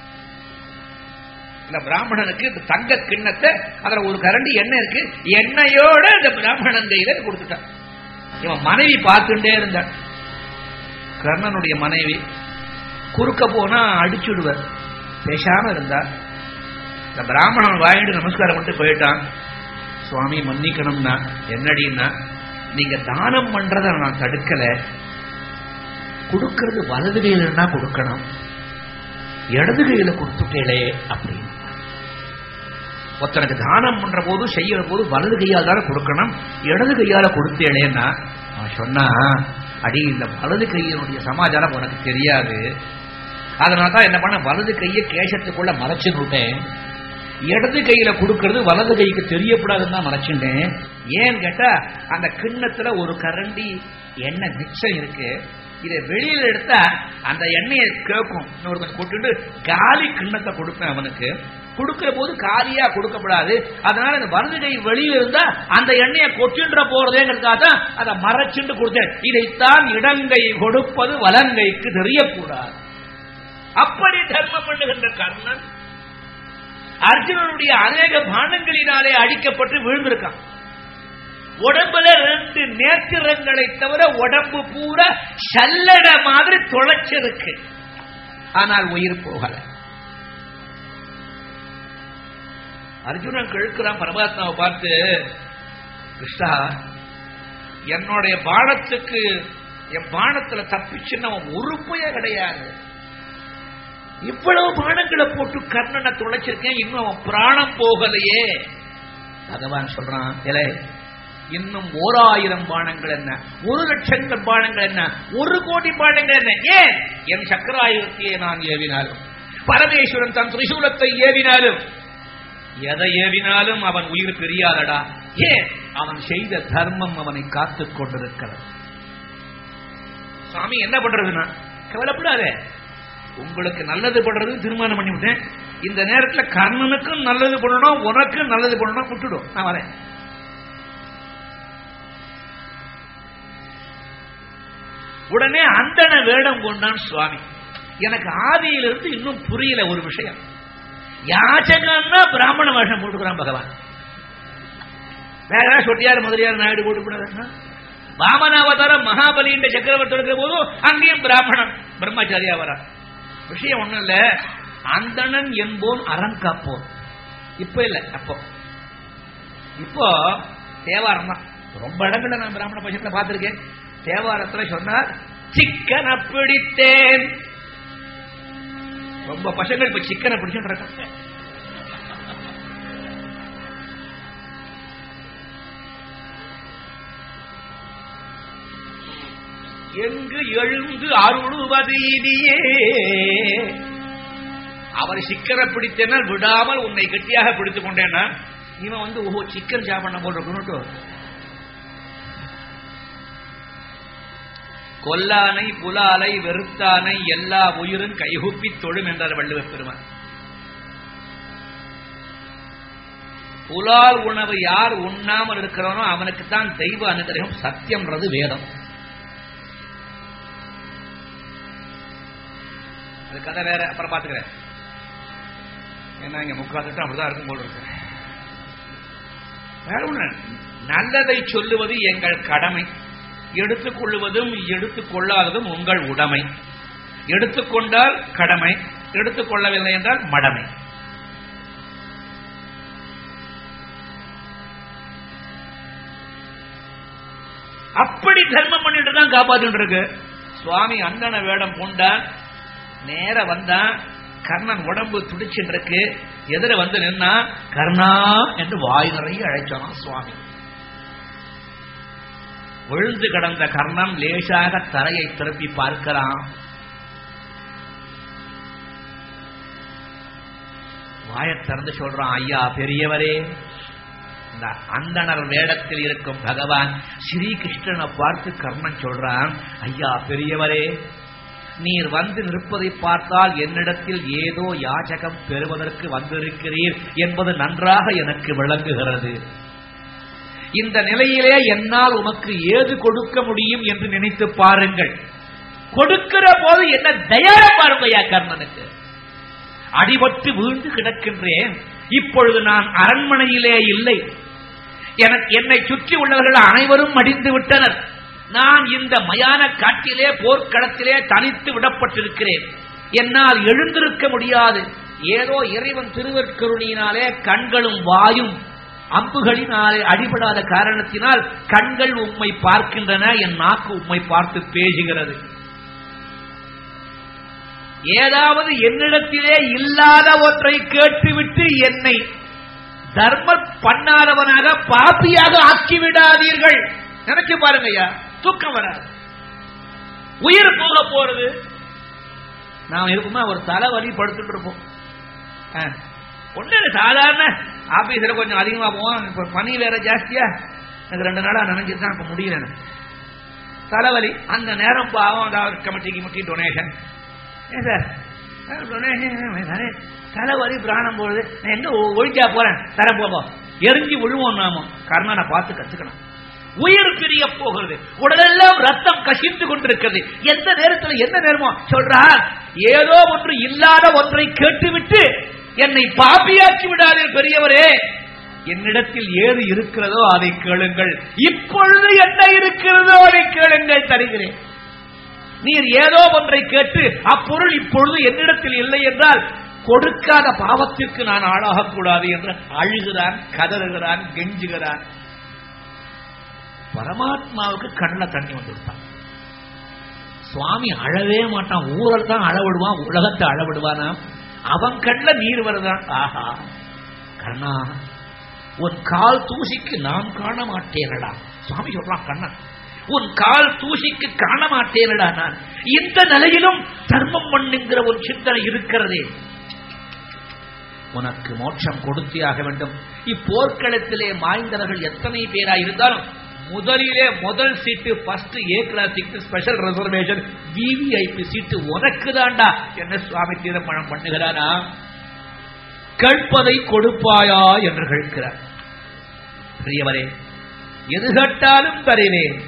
இந்த பிராமணனுக்கு இந்த தங்க கிண்ணத்தை அதுல ஒரு கரண்டி எண்ணெய் இருக்கு எண்ணெயோட இந்த பிராமணன் கையில கொடுத்துட்டான் இவன் மனைவி பார்த்துட்டே இருந்தான் கர்ணனுடைய மனைவி குறுக்க போனா அடிச்சுடுவர் பேசாம இருந்தா இந்த பிராமணன் வாங்கிட்டு நமஸ்காரம் பண்ணிட்டு போயிட்டான் சுவாமி மன்னிக்கணும்னா என்னடின்னா நீங்க தானம் பண்றத நான் தடுக்கல கொடுக்கிறது வலது கையில கொடுக்கணும் இடது கையில கொடுத்துட்டேளே அப்படின்னு ஒருத்தனுக்கு தானம் பண்ற போது செய்யற போது வலது கையால் தானே கொடுக்கணும் இடது கையால கொடுத்தேளேன்னா அவன் சொன்னா அடி இந்த வலது கையினுடைய சமாச்சாரம் உனக்கு தெரியாது அதனால தான் என்ன பண்ண வலது கையை கேசத்துக்குள்ள மறைச்சு விட்டேன் இடது கையில கொடுக்கறது வலது கைக்கு தெரியப்படாதுன்னு தான் மறைச்சுட்டேன் ஏன்னு கேட்டா அந்த கிண்ணத்துல ஒரு கரண்டி எண்ணெய் மிச்சம் இருக்கு இதை வெளியில எடுத்தா அந்த எண்ணெயை கேட்கும் இன்னொரு கொஞ்சம் கொட்டுட்டு காலி கிண்ணத்தை கொடுப்பேன் அவனுக்கு கொடுக்கிற போது காலியா கொடுக்கப்படாது அதனால இந்த வலது கை வெளியில இருந்தா அந்த எண்ணெயை கொட்டுன்ற போறதேங்கிறதுக்காக தான் அதை மறைச்சுட்டு கொடுத்தேன் இதைத்தான் இடங்கை கொடுப்பது வலங்கைக்கு தெரியக்கூடாது அப்படி தர்மம் பண்ணுகின்ற கர்ணன் அர்ஜுனனுடைய அநேக பானங்களினாலே அழிக்கப்பட்டு விழுந்திருக்கான் உடம்புல ரெண்டு நேத்திரங்களை தவிர உடம்பு பூரா சல்லட மாதிரி தொலைச்சிருக்கு ஆனால் உயிர் போகல அர்ஜுனன் கழுக்கிறான் பரமாத்மாவை பார்த்து கிருஷ்ணா என்னுடைய பானத்துக்கு என் பானத்துல தப்பிச்சுன்னு அவன் உறுப்பையே கிடையாது இவ்வளவு பானங்களை போட்டு கர்ணனை துளைச்சிருக்கேன் இன்னும் அவன் பிராணம் போகலையே பகவான் சொல்றான் இலை இன்னும் ஓராயிரம் பானங்கள் என்ன ஒரு லட்சங்கள் பானங்கள் என்ன ஒரு கோடி பானங்கள் என்ன ஏன் என் சக்கராயுதத்தையே நான் ஏவினாலும் பரமேஸ்வரன் தன் திரிசூலத்தை ஏவினாலும் எதை ஏவினாலும் அவன் உயிர் பிரியாதடா ஏன் அவன் செய்த தர்மம் அவனை காத்துக் கொண்டிருக்கிறது சாமி என்ன பண்றதுன்னா கவலைப்படாதே உங்களுக்கு நல்லது பண்றது தீர்மானம் பண்ணி விட்டேன் இந்த நேரத்துல கர்ணனுக்கும் நல்லது பண்ணணும் உனக்கும் நல்லது பண்ணணும் விட்டுடும் நான் வரேன் உடனே அந்தன வேடம் கொண்டான் சுவாமி எனக்கு ஆதியிலிருந்து இன்னும் புரியல ஒரு விஷயம் யாச்சகன்னா பிராமண வேஷம் போட்டுக்கிறான் பகவான் வேற யாராவது சொட்டியார் முதலியார் நாயுடு போட்டுக்கூடாதுன்னா வாமனாவதாரம் மகாபலின்ற சக்கரவர்த்தி இருக்கிற போதும் அங்கேயும் பிராமணன் பிரம்மச்சாரியா வரா விஷயம் ஒண்ணும் இல்ல அந்தணன் என்போன் அறம் காப்போன் இப்ப இல்ல அப்போ இப்போ தேவாரம் தான் ரொம்ப இடங்கள்ல நான் பிராமண பட்சத்துல பார்த்திருக்கேன் தேவாரத்துல சொன்னார் சிக்கனை பிடித்தேன் ரொம்ப பசங்கள் இப்ப சிக்கனை பிடிச்சுட்டு இருக்காங்க எங்கு எழுந்து அருளுவது இனியே அவர் சிக்கனை பிடித்தனால் விடாமல் உன்னை கெட்டியாக பிடித்துக் கொண்டேன்னா இவன் வந்து ஓஹோ சிக்கன் சாப்பிட போட்டு கொல்லானை புலாலை வெறுத்தானை எல்லா உயிரும் கைகுப்பி தொழும் என்றார் வள்ளுவ பெருமான் புலால் உணவு யார் உண்ணாமல் இருக்கிறவனோ அவனுக்கு தான் தெய்வ அனுகிரகம் சத்தியம்ன்றது வேதம் அது கதை வேற அப்புறம் பாத்துக்கிறேன் ஏன்னா இங்க முக்காத்துட்டு அப்படிதான் இருக்கும் போல இருக்கு வேற ஒண்ணு நல்லதை சொல்லுவது எங்கள் கடமை எடுத்துக்கொள்வதும் எடுத்துக்கொள்ளாததும் உங்கள் உடைமை எடுத்துக்கொண்டால் கடமை எடுத்துக்கொள்ளவில்லை என்றால் மடமை அப்படி தர்மம் பண்ணிட்டு தான் காப்பாத்திட்டு இருக்கு சுவாமி அந்தன வேடம் பூண்டான் நேர வந்தான் கர்ணன் உடம்பு துடிச்சுட்டு இருக்கு எதிர வந்து நின்னா கர்ணா என்று வாய் நிறைய அழைச்சான் சுவாமி விழுந்து கிடந்த கர்ணன் லேசாக தரையை திருப்பி பார்க்கிறான் வாயை திறந்து சொல்றான் ஐயா பெரியவரே இந்த அந்தனர் வேடத்தில் இருக்கும் பகவான் ஸ்ரீகிருஷ்ணனை பார்த்து கர்ணன் சொல்றான் ஐயா பெரியவரே நீர் வந்து நிற்பதை பார்த்தால் என்னிடத்தில் ஏதோ யாச்சகம் பெறுவதற்கு வந்திருக்கிறீர் என்பது நன்றாக எனக்கு விளங்குகிறது இந்த நிலையிலே என்னால் உமக்கு ஏது கொடுக்க முடியும் என்று நினைத்து பாருங்கள் கொடுக்கிற போது என்ன தயார பாருங்கய்யா கர்ணனுக்கு அடிபட்டு வீழ்ந்து கிடக்கின்றேன் இப்பொழுது நான் அரண்மனையிலே இல்லை எனக்கு என்னை சுற்றி உள்ளவர்கள் அனைவரும் மடிந்து விட்டனர் நான் இந்த மயான காட்டிலே போர்க்களத்திலே தனித்து விடப்பட்டிருக்கிறேன் என்னால் எழுந்திருக்க முடியாது ஏதோ இறைவன் திருவற்கருணியினாலே கண்களும் வாயும் அம்புகளினாலே அடிபடாத காரணத்தினால் கண்கள் உம்மை பார்க்கின்றன என் நாக்கு உம்மை பார்த்து பேசுகிறது ஏதாவது என்னிடத்திலே இல்லாத ஒன்றை கேட்டுவிட்டு என்னை தர்ம பண்ணாதவனாக பாப்பியாக ஆக்கிவிடாதீர்கள் நினைச்சு பாருங்க ஐயா தூக்கம் வராது உயிர் போக போறது நாம் இருக்குமா ஒரு தலைவலி படுத்துட்டு இருப்போம் ஒண்ணு சாதாரண ஆபீஸ்ல கொஞ்சம் அதிகமா போவோம் இப்ப பனி வேற ஜாஸ்தியா எனக்கு ரெண்டு நாளா நினைச்சிட்டு தான் இப்ப முடியல எனக்கு தலைவலி அந்த நேரம் பாவம் அதாவது கமிட்டி கிமிட்டி டொனேஷன் ஏன் சார் டொனேஷன் தலைவலி பிராணம் போகுது நான் எங்க ஒழிச்சா போறேன் தர போவோம் எரிஞ்சு விழுவோம் நாம கர்ணனை பார்த்து கத்துக்கணும் உயிர் பிரிய போகிறது உடலெல்லாம் ரத்தம் கசிந்து கொண்டிருக்கிறது எந்த நேரத்தில் என்ன நேரமோ சொல்றார் ஏதோ ஒன்று இல்லாத ஒன்றை கேட்டுவிட்டு என்னை பாப்பியாக்கி விடாதீர் பெரியவரே என்னிடத்தில் ஏது இருக்கிறதோ அதை கேளுங்கள் இப்பொழுது என்ன இருக்கிறதோ அதை கேளுங்கள் தருகிறேன் நீர் ஏதோ ஒன்றை கேட்டு அப்பொருள் இப்பொழுது என்னிடத்தில் இல்லை என்றால் கொடுக்காத பாவத்திற்கு நான் ஆளாகக்கூடாது என்று அழுகிறான் கதறுகிறான் கெஞ்சுகிறான் பரமாத்மாவுக்கு கண்ணில் தண்ணி வந்துருப்பான் சுவாமி அழவே மாட்டான் ஊரல் தான் அளவிடுவான் உலகத்தை அளவிடுவானா அவன் கண்ல நீர் வருதான் ஆஹா கண்ணா உன் கால் தூசிக்கு நான் காண மாட்டேனடா சுவாமி சொல்றான் கண்ணா உன் கால் தூசிக்கு காண மாட்டேனடா நான் இந்த நிலையிலும் தர்மம் பண்ணுங்கிற ஒரு சிந்தனை இருக்கிறதே உனக்கு மோட்சம் கொடுத்தே ஆக வேண்டும் இப்போர்க்களத்திலே மாய்ந்தவர்கள் எத்தனை பேரா இருந்தாலும் முதலிலே முதல் seat first A class seat special reservation VVIP seat உனக்கு தாண்டா என்ன சுவாமி தீர்மானம் பண்ணுகிறானா கேட்பதை கொடுப்பாயா என்று கேட்கிறார் பெரியவரே எது கேட்டாலும் தருவேன்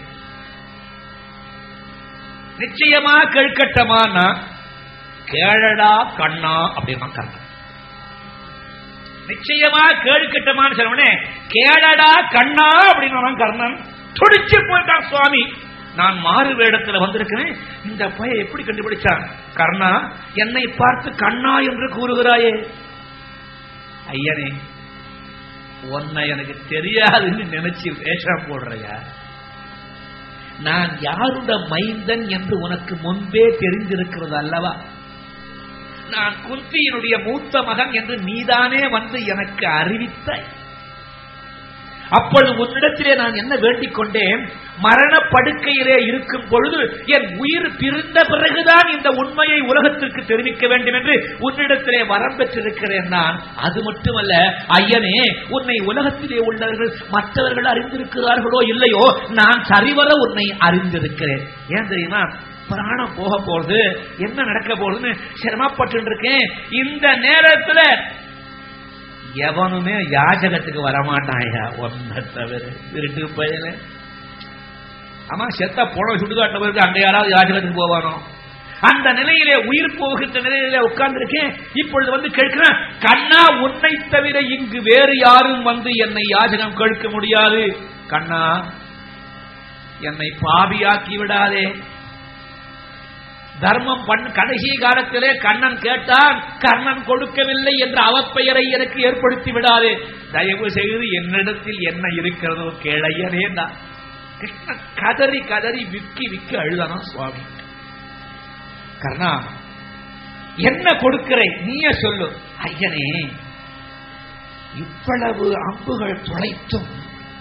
நிச்சயமா கேட்கட்டமானா கேளடா கண்ணா அப்படின்னா கண்ணன் நிச்சயமா கேட்கட்டமான்னு சொன்னவனே கேளடா கண்ணா அப்படின்னு கர்ணன் துடிச்சு போயிட்டான் சுவாமி நான் மாறு வேடத்துல வந்திருக்கிறேன் இந்த பையன் எப்படி கண்டுபிடிச்சான் கர்ணா என்னை பார்த்து கண்ணா என்று கூறுகிறாயே ஐயனே உன்னை எனக்கு தெரியாதுன்னு நினைச்சு வேஷம் போடுறையா நான் யாருட மைந்தன் என்று உனக்கு முன்பே தெரிந்திருக்கிறது அல்லவா நான் குந்தியினுடைய மூத்த மகன் என்று நீதானே வந்து எனக்கு அறிவித்தாய் அப்பொழுது உன்னிடத்திலே நான் என்ன வேண்டிக் கொண்டேன் மரண படுக்கையிலே இருக்கும் பொழுது என் உயிர் பிரிந்த பிறகுதான் இந்த உண்மையை உலகத்திற்கு தெரிவிக்க வேண்டும் என்று உன்னிடத்திலே வரம் பெற்றிருக்கிறேன் நான் அது மட்டுமல்ல ஐயனே உன்னை உலகத்திலே உள்ளவர்கள் மற்றவர்கள் அறிந்திருக்கிறார்களோ இல்லையோ நான் சரிவர உன்னை அறிந்திருக்கிறேன் ஏன் தெரியுமா பிராணம் போக போறது என்ன நடக்க போறதுன்னு சிரமப்பட்டு இருக்கேன் இந்த நேரத்துல எவனுமே யாஜகத்துக்கு வரமாட்டாயா ஒன்ன தவிர திருட்டு பயல ஆமா செத்த போன சுடுகாட்டில் போயிருக்கு அங்க யாராவது யாஜகத்துக்கு போவானோ அந்த நிலையிலே உயிர் போகின்ற நிலையிலே உட்கார்ந்திருக்கேன் இப்பொழுது வந்து கேட்கிறேன் கண்ணா உன்னை தவிர இங்கு வேறு யாரும் வந்து என்னை யாஜகம் கேட்க முடியாது கண்ணா என்னை பாவியாக்கி விடாதே தர்மம் பண் கடைசி காலத்திலே கண்ணன் கேட்டான் கர்ணன் கொடுக்கவில்லை என்ற அவப்பெயரை எனக்கு ஏற்படுத்தி விடாதே தயவு செய்து என்னிடத்தில் என்ன இருக்கிறதோ கேளையனே நான் கிருஷ்ணன் கதறி கதறி விக்கி விக்கி அழுதானாம் சுவாமி கர்ணா என்ன கொடுக்கிறேன் நீயே சொல்லு ஐயனே இவ்வளவு அம்புகள் துளைத்தும்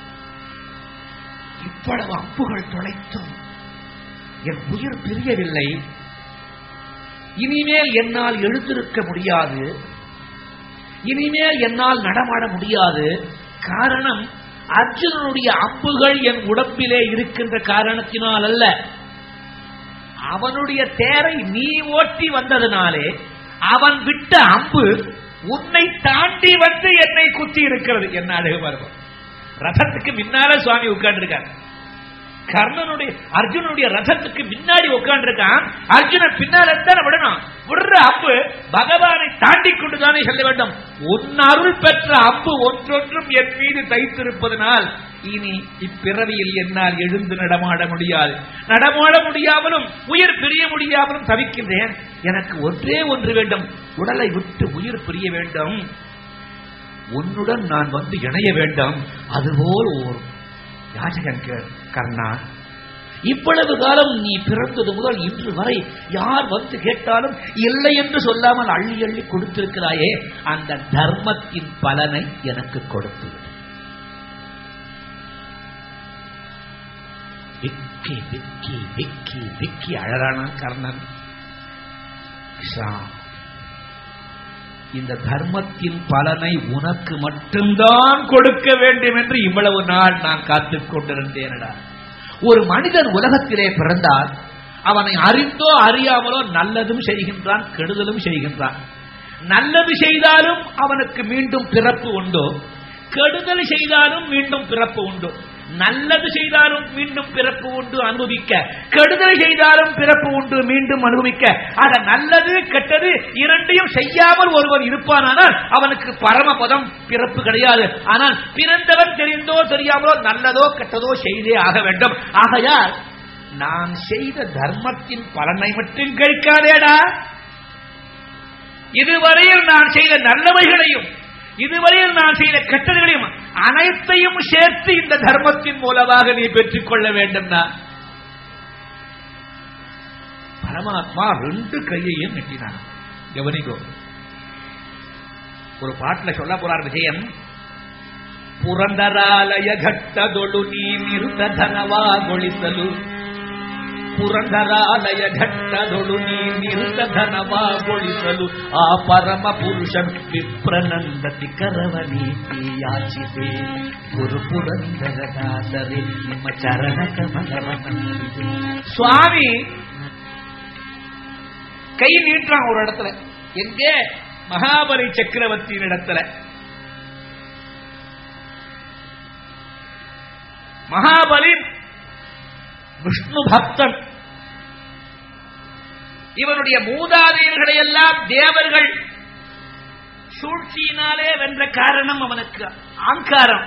இவ்வளவு அம்புகள் துளைத்தும் என் உயிர் பிரியவில்லை இனிமேல் என்னால் எழுந்திருக்க முடியாது இனிமேல் என்னால் நடமாட முடியாது காரணம் அர்ஜுனனுடைய அம்புகள் என் உடம்பிலே இருக்கின்ற காரணத்தினால் அல்ல அவனுடைய தேரை நீ ஓட்டி வந்ததுனாலே அவன் விட்ட அம்பு உன்னை தாண்டி வந்து என்னை குத்தி இருக்கிறது என்ன அழகு பருவம் ரதத்துக்கு முன்னால சுவாமி உட்கார்ந்து கர்ணனுடைய அர்ஜுனனுடைய ரதத்துக்கு முன்னாடி உட்கார்ந்துருக்கான் அர்ஜுனன் பின்னால் தானே விடணும் விடுற அம்பு பகவானை தாண்டி கொண்டுதானே செல்ல வேண்டும் உன் அருள் பெற்ற அம்பு ஒன்றொன்றும் என் மீது தைத்திருப்பதனால் இனி இப்பிறவியில் என்னால் எழுந்து நடமாட முடியாது நடமாட முடியாமலும் உயிர் பிரிய முடியாமலும் தவிக்கின்றேன் எனக்கு ஒன்றே ஒன்று வேண்டும் உடலை விட்டு உயிர் பிரிய வேண்டும் உன்னுடன் நான் வந்து இணைய வேண்டும் அதுபோல் ஓர் யாஜகன் கர்ணா இவ்வளவு காலம் நீ பிறந்தது முதல் இன்று வரை யார் வந்து கேட்டாலும் இல்லை என்று சொல்லாமல் அள்ளி அள்ளி கொடுத்திருக்கிறாயே அந்த தர்மத்தின் பலனை எனக்கு கொடுத்து விக்கி விக்கி விக்கி விக்கி அழறானா கர்ணன் இந்த தர்மத்தின் பலனை உனக்கு மட்டும்தான் கொடுக்க வேண்டும் என்று இவ்வளவு நாள் நான் காத்துக் கொண்டிருந்தேனடா ஒரு மனிதன் உலகத்திலே பிறந்தால் அவனை அறிந்தோ அறியாமலோ நல்லதும் செய்கின்றான் கெடுதலும் செய்கின்றான் நல்லது செய்தாலும் அவனுக்கு மீண்டும் பிறப்பு உண்டு கெடுதல் செய்தாலும் மீண்டும் பிறப்பு உண்டு நல்லது செய்தாலும் மீண்டும் பிறப்பு உண்டு அனுபவிக்க கெடுதல் செய்தாலும் பிறப்பு உண்டு மீண்டும் அனுபவிக்க ஆக நல்லது கெட்டது இரண்டையும் செய்யாமல் ஒருவன் இருப்பானானால் அவனுக்கு பரமபதம் பிறப்பு கிடையாது ஆனால் பிறந்தவன் தெரிந்தோ தெரியாமலோ நல்லதோ கெட்டதோ செய்தே ஆக வேண்டும் ஆகையால் நான் செய்த தர்மத்தின் பலனை மட்டும் கேட்காதேடா இதுவரையில் நான் செய்த நல்லவைகளையும் இதுவரையில் நான் செய்த கெட்டதுகளையும் அனைத்தையும் சேர்த்து இந்த தர்மத்தின் மூலமாக நீ பெற்றுக் கொள்ள வேண்டும் பரமாத்மா ரெண்டு கையையும் நெட்டினான் கவனிக்கோ ஒரு பாட்டுல சொல்ல போறார் விஜயம் ಪುರಂದರಾಲಯ ಘಟ್ಟದೊಳು ನೀನಿರುತ್ತ ಧನವಾಗೊಳಿಸಲು ಪುರಂದರಾಲಯ ಘಟ್ಟದೊಳು ನೀನಿರುತ್ತ ಧನವಾಗೊಳಿಸಲು ಆ ಪರಮ ಪುರುಷನ್ ವಿಪ್ರನಂದತಿ ಕರವ ನೀತಿ ಯಾಚಿಸೆ ಗುರು ಪುರಂದರದಾಸರೆ ನಿಮ್ಮ ಚರಣ ಕಮಲವನಂದಿದೆ சுவாமி கை நீட்டுறான் ஒரு இடத்துல எங்கே மகாபலி சக்கரவர்த்தியின் இடத்துல மகாபலி விஷ்ணு பக்தன் இவனுடைய மூதாதையர்களை எல்லாம் தேவர்கள் சூழ்ச்சியினாலே வென்ற காரணம் அவனுக்கு ஆங்காரம்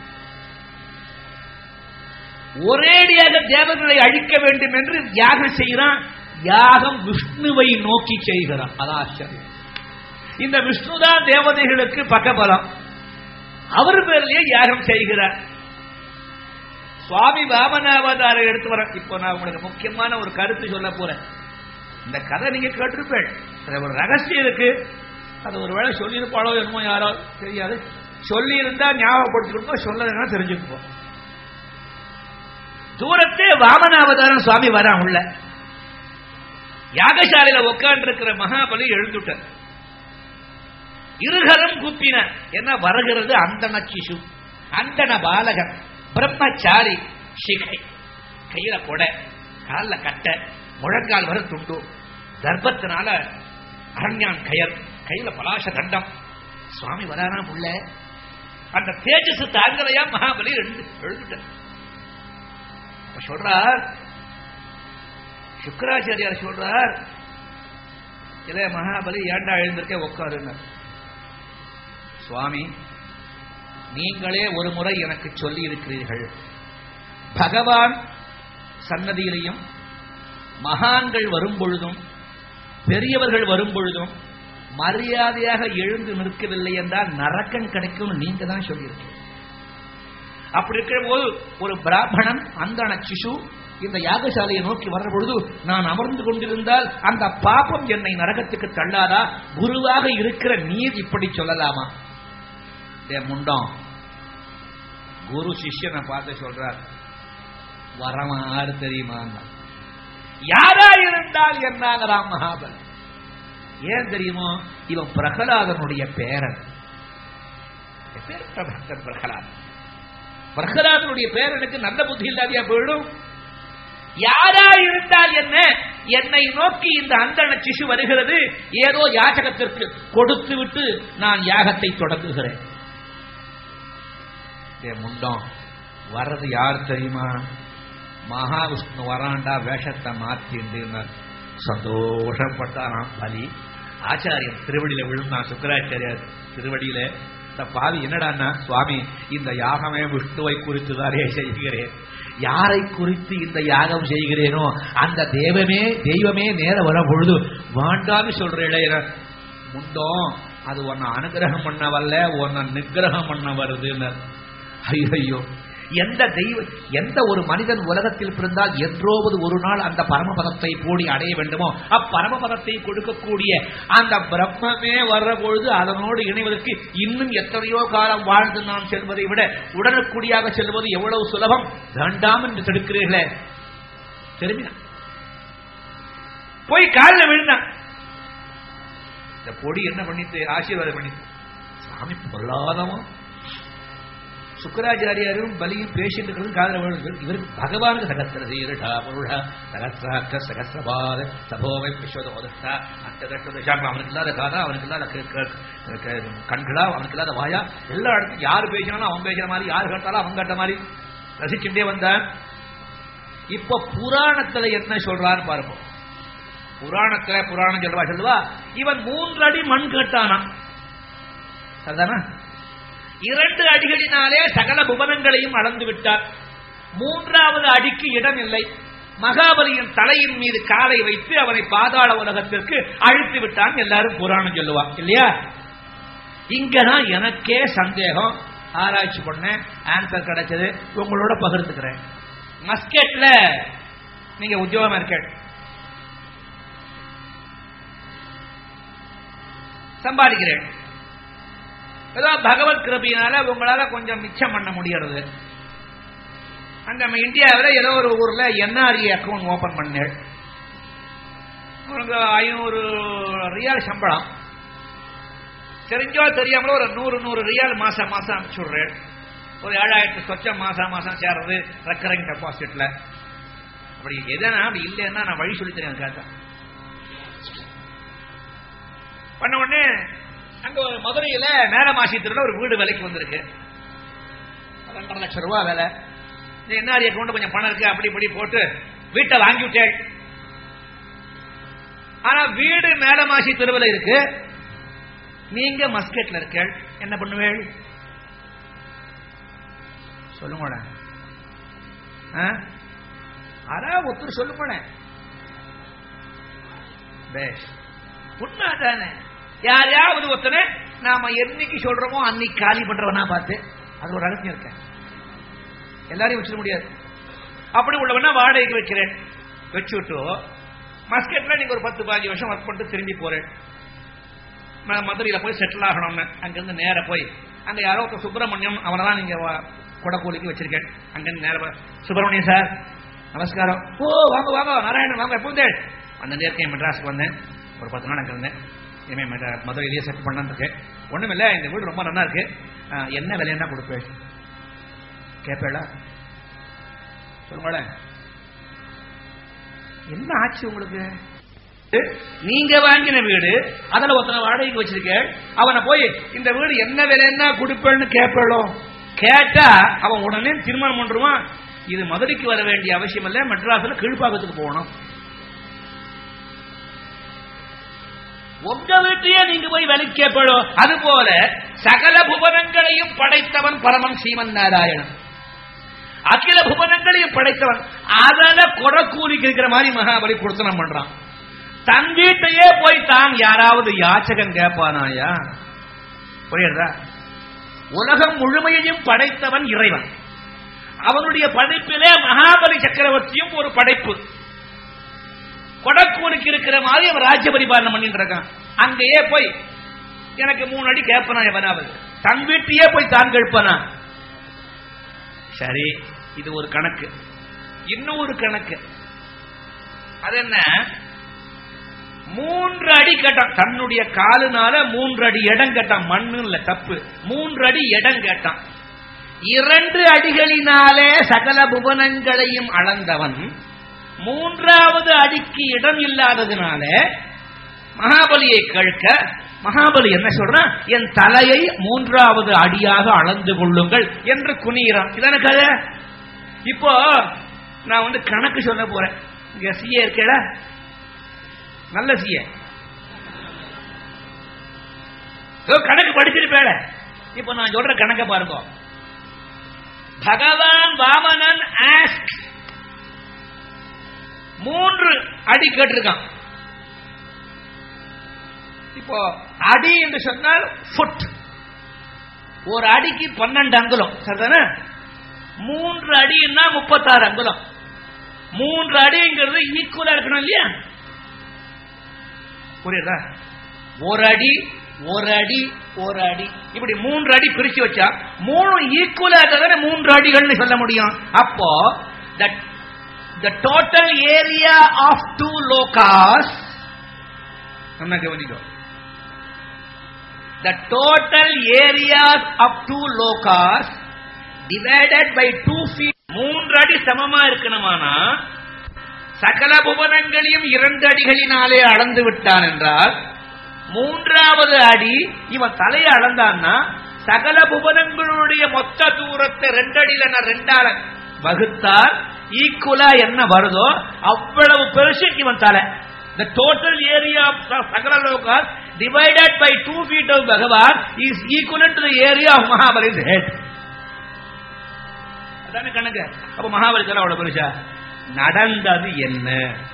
ஒரேடியாக தேவர்களை அழிக்க வேண்டும் என்று யாகம் செய்கிறான் யாகம் விஷ்ணுவை நோக்கி செய்கிறான் அதான் ஆச்சரியம் இந்த விஷ்ணுதான் தேவதைகளுக்கு பக்கபலம் அவர் பேர்லயே யாகம் செய்கிறார் சுவாமி வாமனாவதார எடுத்து வர இப்போ நான் உங்களுக்கு முக்கியமான ஒரு கருத்து சொல்ல போறேன் இந்த கதை நீங்க கேட்டிருப்பேன் அதுல ஒரு ரகசியம் இருக்கு அது ஒரு வேளை சொல்லியிருப்பாளோ என்னமோ யாரோ தெரியாது சொல்லி இருந்தா ஞாபகப்படுத்திக்கணும் சொல்லலைன்னா தெரிஞ்சுக்குவோம் தூரத்தே வாமனாவதாரம் சுவாமி வரான் உள்ள யாகசாலையில உட்கார்ந்து இருக்கிற மகாபலி எழுந்துட்டார் இருகரம் கூப்பின என்ன வருகிறது அந்தன சிசு அந்தன பாலகன் பிரம்மச்சாரி சிகை கையில கொடை காலில் கட்ட முழங்கால் வர துண்டு கர்ப்பத்தினால அரண்யான் கயர் கையில பலாச தண்டம் சுவாமி வராராம் உள்ள அந்த தேஜஸ் தாங்கலையா மகாபலி எழுந்து எழுந்துட்டார் அப்ப சொல்றார் சுக்கராச்சாரியார் சொல்றார் இல்ல மகாபலி ஏண்டா எழுந்திருக்க உட்காருங்க சுவாமி நீங்களே ஒரு முறை எனக்கு சொல்லி இருக்கிறீர்கள் பகவான் சன்னதியிலையும் மகான்கள் வரும் பொழுதும் பெரியவர்கள் வரும் பொழுதும் மரியாதையாக எழுந்து நிற்கவில்லை என்றால் நரக்கம் கிடைக்கும் நீங்க தான் சொல்லியிருக்கீங்க அப்படி இருக்கிற போது ஒரு பிராமணன் அந்தன சிசு இந்த யாகசாலையை நோக்கி வர்ற பொழுது நான் அமர்ந்து கொண்டிருந்தால் அந்த பாபம் என்னை நரகத்துக்கு தள்ளாதா குருவாக இருக்கிற நீர் இப்படி சொல்லலாமா டே முண்டம் குரு சிஷ்யனை பார்த்து சொல்றார் வரவன் யாரு தெரியுமா யாரா இருந்தால் என்னங்கிறான் மகாபலி ஏன் தெரியுமோ இவன் பிரகலாதனுடைய பேரன் எப்பேற்பட்ட பக்தன் பிரகலாதன் பிரகலாதனுடைய பேரனுக்கு நல்ல புத்தி இல்லாதியா போயிடும் யாரா இருந்தால் என்ன என்னை நோக்கி இந்த அந்தன சிசு வருகிறது ஏதோ யாசகத்திற்கு கொடுத்து விட்டு நான் யாகத்தை தொடங்குகிறேன் ஏ முண்டம் வர்றது யார் தெரியுமா மகாவிஷ்ணு வராண்டா வேஷத்தை மாத்திண்டு சந்தோஷப்பட்டாராம் பலி ஆச்சாரியன் திருவடியில விழுந்தான் சுக்கராச்சாரியார் திருவடியில இந்த பாவி என்னடான்னா சுவாமி இந்த யாகமே விஷ்ணுவை குறித்து தானே செய்கிறேன் யாரை குறித்து இந்த யாகம் செய்கிறேனோ அந்த தெய்வமே தெய்வமே நேர வர பொழுது வாண்டான்னு சொல்றேன் முண்டோம் அது உன்னை அனுகிரகம் பண்ண வரல உன்னை நிகிரகம் பண்ண வருதுன்னு ஐயோ எந்த தெய்வ எந்த ஒரு மனிதன் உலகத்தில் பிறந்தால் என்றோவது ஒரு நாள் அந்த பரமபதத்தை போடி அடைய வேண்டுமோ அப்பரமபதத்தை கொடுக்கக்கூடிய அந்த பிரம்மமே வர்ற பொழுது அதனோடு இணைவதற்கு இன்னும் எத்தனையோ காலம் வாழ்ந்து நாம் செல்வதை விட உடனுக்குடியாக செல்வது எவ்வளவு சுலபம் வேண்டாம் என்று தடுக்கிறீர்களே திரும்பின போய் காலில் விழுந்தான் இந்த பொடி என்ன பண்ணிட்டு ஆசீர்வாதம் பண்ணிட்டு சாமி பொல்லாதவன் சுக்கராச்சாரியாரும் பலியும் பேசிட்டு இருக்கிறது காதல விழுந்து இவருக்கு பகவானுக்கு சகஸ்திர சீரடா பொருளா சகஸ்திராக்க சகஸ்திரபாத சபோவை விஸ்வதோதா அந்த தஷ்டம் அவனுக்கு இல்லாத காதா அவனுக்கு இல்லாத கண்களா அவனுக்கு இல்லாத வாயா எல்லா இடத்துக்கும் யார் பேசினாலும் அவன் பேசுற மாதிரி யார் கேட்டாலும் அவன் கேட்ட மாதிரி ரசிச்சுட்டே வந்தான் இப்ப புராணத்துல என்ன சொல்றான்னு பாருங்க புராணத்துல புராணம் சொல்வா சொல்லுவா இவன் மூன்று அடி மண் கேட்டானா சரிதானா இரண்டு அடிகளினாலே சகல புவனங்களையும் அளந்து விட்டார் மூன்றாவது அடிக்கு இடம் இல்லை மகாபலியின் தலையின் மீது காலை வைத்து அவனை பாதாள உலகத்திற்கு அழித்து விட்டான் எல்லாரும் புராணம் சொல்லுவா இல்லையா இங்கதான் எனக்கே சந்தேகம் ஆராய்ச்சி பண்ணேன் ஆன்சர் கிடைச்சது உங்களோட பகிர்ந்துக்கிறேன் மஸ்கெட்ல நீங்க உத்தியோகம் இருக்க சம்பாதிக்கிறேன் ஏதோ பகவத் கிருபியினால உங்களால கொஞ்சம் மிச்சம் பண்ண முடியறது அங்க நம்ம இந்தியாவில் ஏதோ ஒரு ஊர்ல என்ஆர்இ அக்கௌண்ட் ஓபன் பண்ணேன் உங்களுக்கு ஐநூறு ரியால் சம்பளம் தெரிஞ்சோ தெரியாமலோ ஒரு நூறு நூறு ரியால் மாசம் மாசம் அனுப்பிச்சு விடுறேன் ஒரு ஏழாயிரத்து சொச்சம் மாசம் மாசம் சேர்றது ரெக்கரிங் டெபாசிட்ல அப்படி எதனா அப்படி இல்லைன்னா நான் வழி சொல்லி தெரியும் கேட்டேன் பண்ண உடனே அங்க ஒரு மதுரையில மேலமாசியத்துல ஒரு வீடு விலைக்கு வந்திருக்கு ரெண்டரை லட்சம் ரூபாய் விலை இந்த என்ஆர்ஐ அக்கௌண்ட் கொஞ்சம் பணம் இருக்கு அப்படி இப்படி போட்டு வீட்டை வாங்கி விட்டேன் ஆனா வீடு மேலமாசி தெருவில் இருக்கு நீங்க மஸ்கெட்ல இருக்க என்ன பண்ணுவேள் சொல்லுங்க அரா ஒருத்தர் சொல்லுங்க பேஷ் உண்மை தானே யாரையாவது ஒருத்தனை நாம என்னைக்கு சொல்றோமோ அன்னைக்கு காலி பண்றவனா பார்த்து அது ஒரு ரகசியம் இருக்க எல்லாரையும் வச்சிட முடியாது அப்படி உள்ளவனா வாடகைக்கு வைக்கிறேன் வச்சு விட்டு மஸ்கெட்ல நீங்க ஒரு பத்து பாஞ்சு வருஷம் ஒர்க் பண்ணிட்டு திரும்பி போறேன் மதுரையில போய் செட்டில் ஆகணும்னு அங்கிருந்து நேர போய் அங்க யாரோ ஒரு சுப்பிரமணியம் அவனை தான் நீங்க கொடக்கூலிக்கு வச்சிருக்கேன் அங்கிருந்து நேர சுப்பிரமணியம் சார் நமஸ்காரம் ஓ வாங்க வாங்க நாராயணன் வாங்க பூந்தேள் அந்த நேரத்தையும் மெட்ராஸுக்கு வந்தேன் ஒரு பத்து நாள் அங்கே இருந்தேன் இனிமே மதுரையிலேயே செட் பண்ணான்னு இருக்கேன் ஒண்ணும் இல்லை இந்த வீடு ரொம்ப நல்லா இருக்கு என்ன விலைன்னா கொடுப்பேன் கேட்பேளா சொல்லுங்களேன் என்ன ஆச்சு உங்களுக்கு நீங்க வாங்கின வீடு அதுல ஒருத்தனை வாடகைக்கு வச்சிருக்க அவனை போய் இந்த வீடு என்ன விலைன்னா கொடுப்பேன்னு கேட்பேளோ கேட்டா அவன் உடனே தீர்மானம் பண்றான் இது மதுரைக்கு வர வேண்டிய அவசியம் இல்ல மெட்ராஸ்ல கீழ்ப்பாக்கத்துக்கு போகணும் உங்க வீட்டையே நீங்க போய் விலைக்கு கேட்போம் அது போல சகல புவனங்களையும் படைத்தவன் பரமன் சீமன் நாராயணன் அகில புவனங்களையும் படைத்தவன் அதன கொடக்கூலிக்கு இருக்கிற மாதிரி மகாபலி கொடுத்தனம் பண்றான் தன் வீட்டையே போய் தான் யாராவது யாச்சகம் கேட்பானாயா புரியுறதா உலகம் முழுமையையும் படைத்தவன் இறைவன் அவனுடைய படைப்பிலே மகாபலி சக்கரவர்த்தியும் ஒரு படைப்பு கொடக்கூனுக்கு இருக்கிற மாதிரி அவன் ராஜ்ய பரிபாலனம் பண்ணிட்டு இருக்கான் அங்கேயே போய் எனக்கு மூணு அடி கேட்பனா எவனாவது தன் வீட்டையே போய் தான் கேட்பனா சரி இது ஒரு கணக்கு இன்னொரு கணக்கு அது என்ன மூன்று அடி கேட்டான் தன்னுடைய காலுனால மூன்று அடி இடம் கேட்டான் மண்ணு இல்ல தப்பு மூன்று அடி இடம் கேட்டான் இரண்டு அடிகளினாலே சகல புவனங்களையும் அளந்தவன் மூன்றாவது அடிக்கு இடம் இல்லாததுனால மகாபலியை கேட்க மகாபலி என்ன சொல்றான் என் தலையை மூன்றாவது அடியாக அளந்து கொள்ளுங்கள் என்று குனிகிறான் இதான கதை இப்போ நான் வந்து கணக்கு சொல்ல போறேன் இங்க சிஏ இருக்கல நல்ல சிஏ கணக்கு படிச்சிருப்பேட இப்போ நான் சொல்ற கணக்க பாருங்க பகவான் வாமனன் ஆஸ்க் மூன்று அடி கேட்டிருக்கான் இப்போ அடி என்று சொன்னால் ஃபுட் ஒரு அடிக்கு பன்னெண்டு அங்குலம் சரிதானே மூன்று அடின்னா முப்பத்தாறு அங்குலம் மூன்று அடிங்கிறது ஈக்குவலா இருக்கணும் இல்லையா புரியுதா ஒரு அடி ஒரு அடி ஒரு அடி இப்படி மூன்று அடி பிரிச்சு வச்சா மூணு ஈக்குவலா தானே மூன்று அடிகள்னு சொல்ல முடியும் அப்போ that the total area of two locas என்ன கவனிக்கோ the total areas of two locas divided by two feet மூன்று அடி சமமா இருக்கணுமானா சகல புவனங்களையும் இரண்டு அடிகளினாலே அளந்து விட்டான் என்றால் மூன்றாவது அடி இவன் தலையை அளந்தான்னா சகல புவனங்களுடைய மொத்த தூரத்தை ரெண்டு அடியில நான் ரெண்டால வகுத்தால் ஈக்குவலா என்ன வருதோ அவ்வளவு பெருசு இவன் தலை The total area of Sakala Lokas divided by two feet of Bhagavan is equivalent to the area of Mahabali's head. அதானே கணக்கு அப்ப மகாபலி தலை அவ்வளவு பெருசா நடந்தது என்ன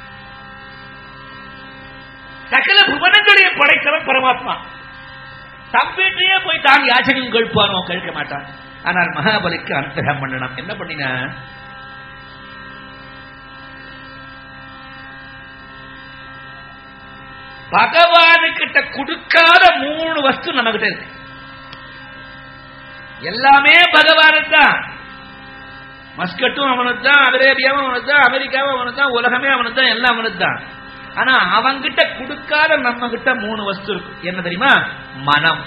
சகல புவனங்களையும் படைத்தவன் பரமாத்மா தம்பிட்டையே போய் தான் யாச்சனையும் கேட்பானோ கேட்க மாட்டான் ஆனால் மகாபலிக்கு அனுகிரகம் பண்ணணும் என்ன பண்ணினா பகவானுக்கிட்ட கொடுக்காத மூணு வஸ்து நம்மகிட்ட இருக்கு எல்லாமே பகவானுக்கு தான் மஸ்கட்டும் அவனுக்கு தான் அரேபியாவும் அவனுக்கு தான் அமெரிக்காவும் அவனுக்கு தான் உலகமே அவனுக்கு தான் எல்லாம் அவனுக்கு தான் ஆனா அவங்கிட்ட கொடுக்காத நம்ம கிட்ட மூணு வஸ்து இருக்கு என்ன தெரியுமா மனம்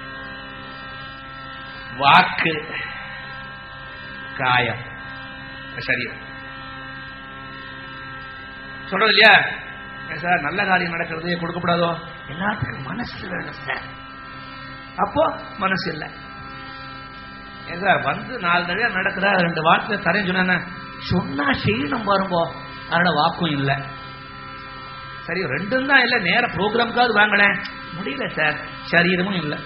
வாக்கு காயம் சரீரம் சொல்றது இல்லையா ஏன் சார் நல்ல காரியம் நடக்கிறது கொடுக்கப்படாதோ எல்லாத்துக்கும் மனசு வேணும் சார் அப்போ மனசு இல்லை ஏன் சார் வந்து நாலு தடவை நடக்குதா ரெண்டு வார்த்தை தரேன் சொன்ன சொன்னா செய்யணும் பாருங்கோ அதோட வாக்கும் இல்லை சரி ரெண்டும் தான் இல்லை நேர ப்ரோக்ராமுக்காவது வாங்களேன் முடியல சார் சரீரமும் இல்லை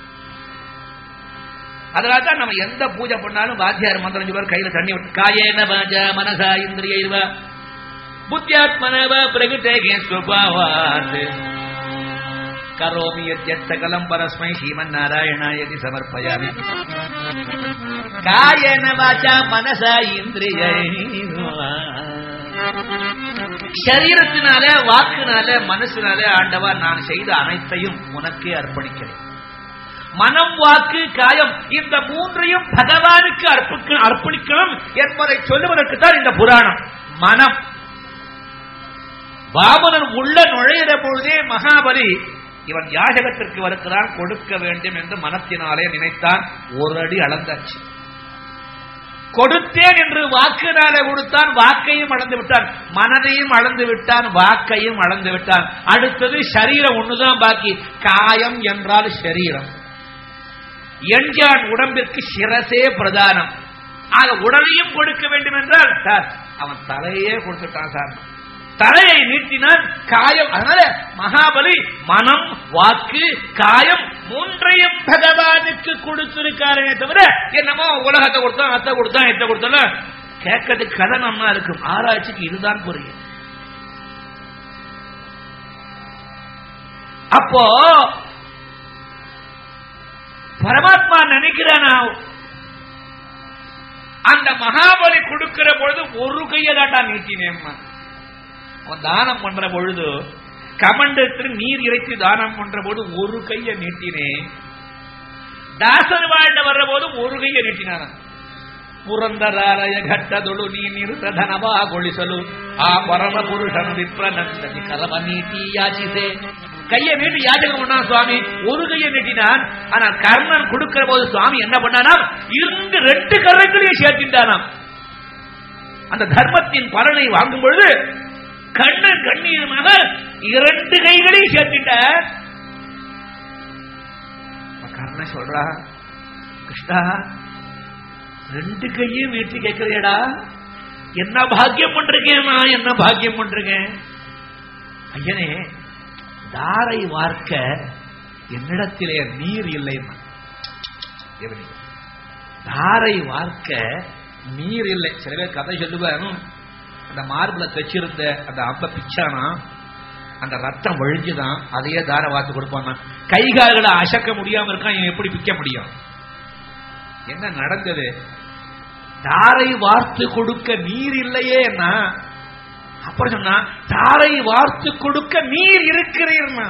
அதனால தான் நம்ம எந்த பூஜை பண்ணாலும் வாத்தியார் மந்திரம் சொல்வார் கையில தண்ணி விட்டு காயேன வாஜ மனசா இந்திரிய இவ புத்தியாத்மனவ பிரகிட்டேகே ஸ்வபாவாத் கரோமி யத்யத் சகலம் பரஸ்மை ஸ்ரீமன் நாராயணாயதி சமர்ப்பயாமி காயேன வாச்சா மனசா இந்திரிய சரீரத்தினால வாக்குனால மனசுனால ஆண்டவா நான் செய்த அனைத்தையும் உனக்கே அர்ப்பணிக்கிறேன் மனம் வாக்கு காயம் இந்த மூன்றையும் பகவானுக்கு அர்ப்பிக்க அர்ப்பணிக்கணும் என்பதை சொல்லுவதற்கு தான் இந்த புராணம் மனம் வாமனன் உள்ள நுழையிற பொழுதே மகாபலி இவன் யாஜகத்திற்கு வருகிறான் கொடுக்க வேண்டும் என்று மனத்தினாலே நினைத்தான் ஒரு அடி அளந்தாச்சு கொடுத்தேன் என்று வாக்குனாலே கொடுத்தான் வாக்கையும் அளந்து விட்டான் மனதையும் அளந்து விட்டான் வாக்கையும் அளந்து விட்டான் அடுத்தது சரீரம் ஒண்ணுதான் பாக்கி காயம் என்றால் சரீரம் எஞ்சான் உடம்பிற்கு சிரசே பிரதானம் ஆக உடலையும் கொடுக்க வேண்டும் என்றால் சார் அவன் தலையே கொடுத்துட்டான் சார் தலையை நீட்டினான் காயம் அதனால மகாபலி மனம் வாக்கு காயம் மூன்றையும் பகவானுக்கு கொடுத்திருக்காரே தவிர என்னமோ உலகத்தை கொடுத்தான் அத்தை கொடுத்தான் எத்த கொடுத்தான் கேட்கறதுக்கு கதை நல்லா இருக்கும் ஆராய்ச்சிக்கு இதுதான் புரியும் அப்போ பரமாத்மா நினைக்கிறானா அந்த மகாபலி கொடுக்கிற பொழுது ஒரு கையை தாட்டா நீட்டினேம்மா அவன் தானம் பண்ற பொழுது கமண்டத்தில் நீர் இறைத்து தானம் பண்ற போது ஒரு கையை நீட்டினேன் தாசர் வாழ்ந்த வர்ற போது ஒரு கையை நீட்டினான் ಪುರಂದರಾರಯ ಘಟ್ಟದೊಳು ನೀ ನಿರುತಧನವಾಗೊಳಿಸಲು ಆ ಪರಮ ಪುರುಷನು ವಿಪ್ರನಂದನಿ ಕರವ ನೀತಿ ಯಾಚಿಸೆ கையை நீட்டி யாஜகம் பண்ணான் சுவாமி ஒரு கையை நீட்டினான் ஆனால் கர்ணன் கொடுக்கிற போது சுவாமி என்ன பண்ணானாம் இருந்து ரெண்டு கரங்களையும் சேர்த்தின்றானாம் அந்த தர்மத்தின் பலனை வாங்கும் பொழுது கண்ணன் கண்ணீருமாக இரண்டு கைகளையும் சேர்த்திட்ட கர்ணன் சொல்றா கிருஷ்ணா ரெண்டு கையும் நீட்டி கேட்கிறேடா என்ன பாக்கியம் பண்றேன் நான் என்ன பாக்கியம் பண்றேன் ஐயனே தாரை வார்க்க என்னிடத்திலே நீர் இல்லை தாரை வார்க்க நீர் இல்லை சில பேர் கதை சொல்லுவேன் அந்த மார்பிள தச்சிருந்த அந்த அம்ப பிச்சானா அந்த ரத்தம் வழிஞ்சுதான் அதையே தார வார்த்து கொடுப்பாங்க கை கால்களை அசக்க முடியாம இருக்கான் இவன் எப்படி பிக்க முடியும் என்ன நடந்தது தாரை வார்த்து கொடுக்க நீர் இல்லையேன்னா அப்புறம் சொன்னா தாரை வார்த்து கொடுக்க நீர் இருக்கிறீர்னா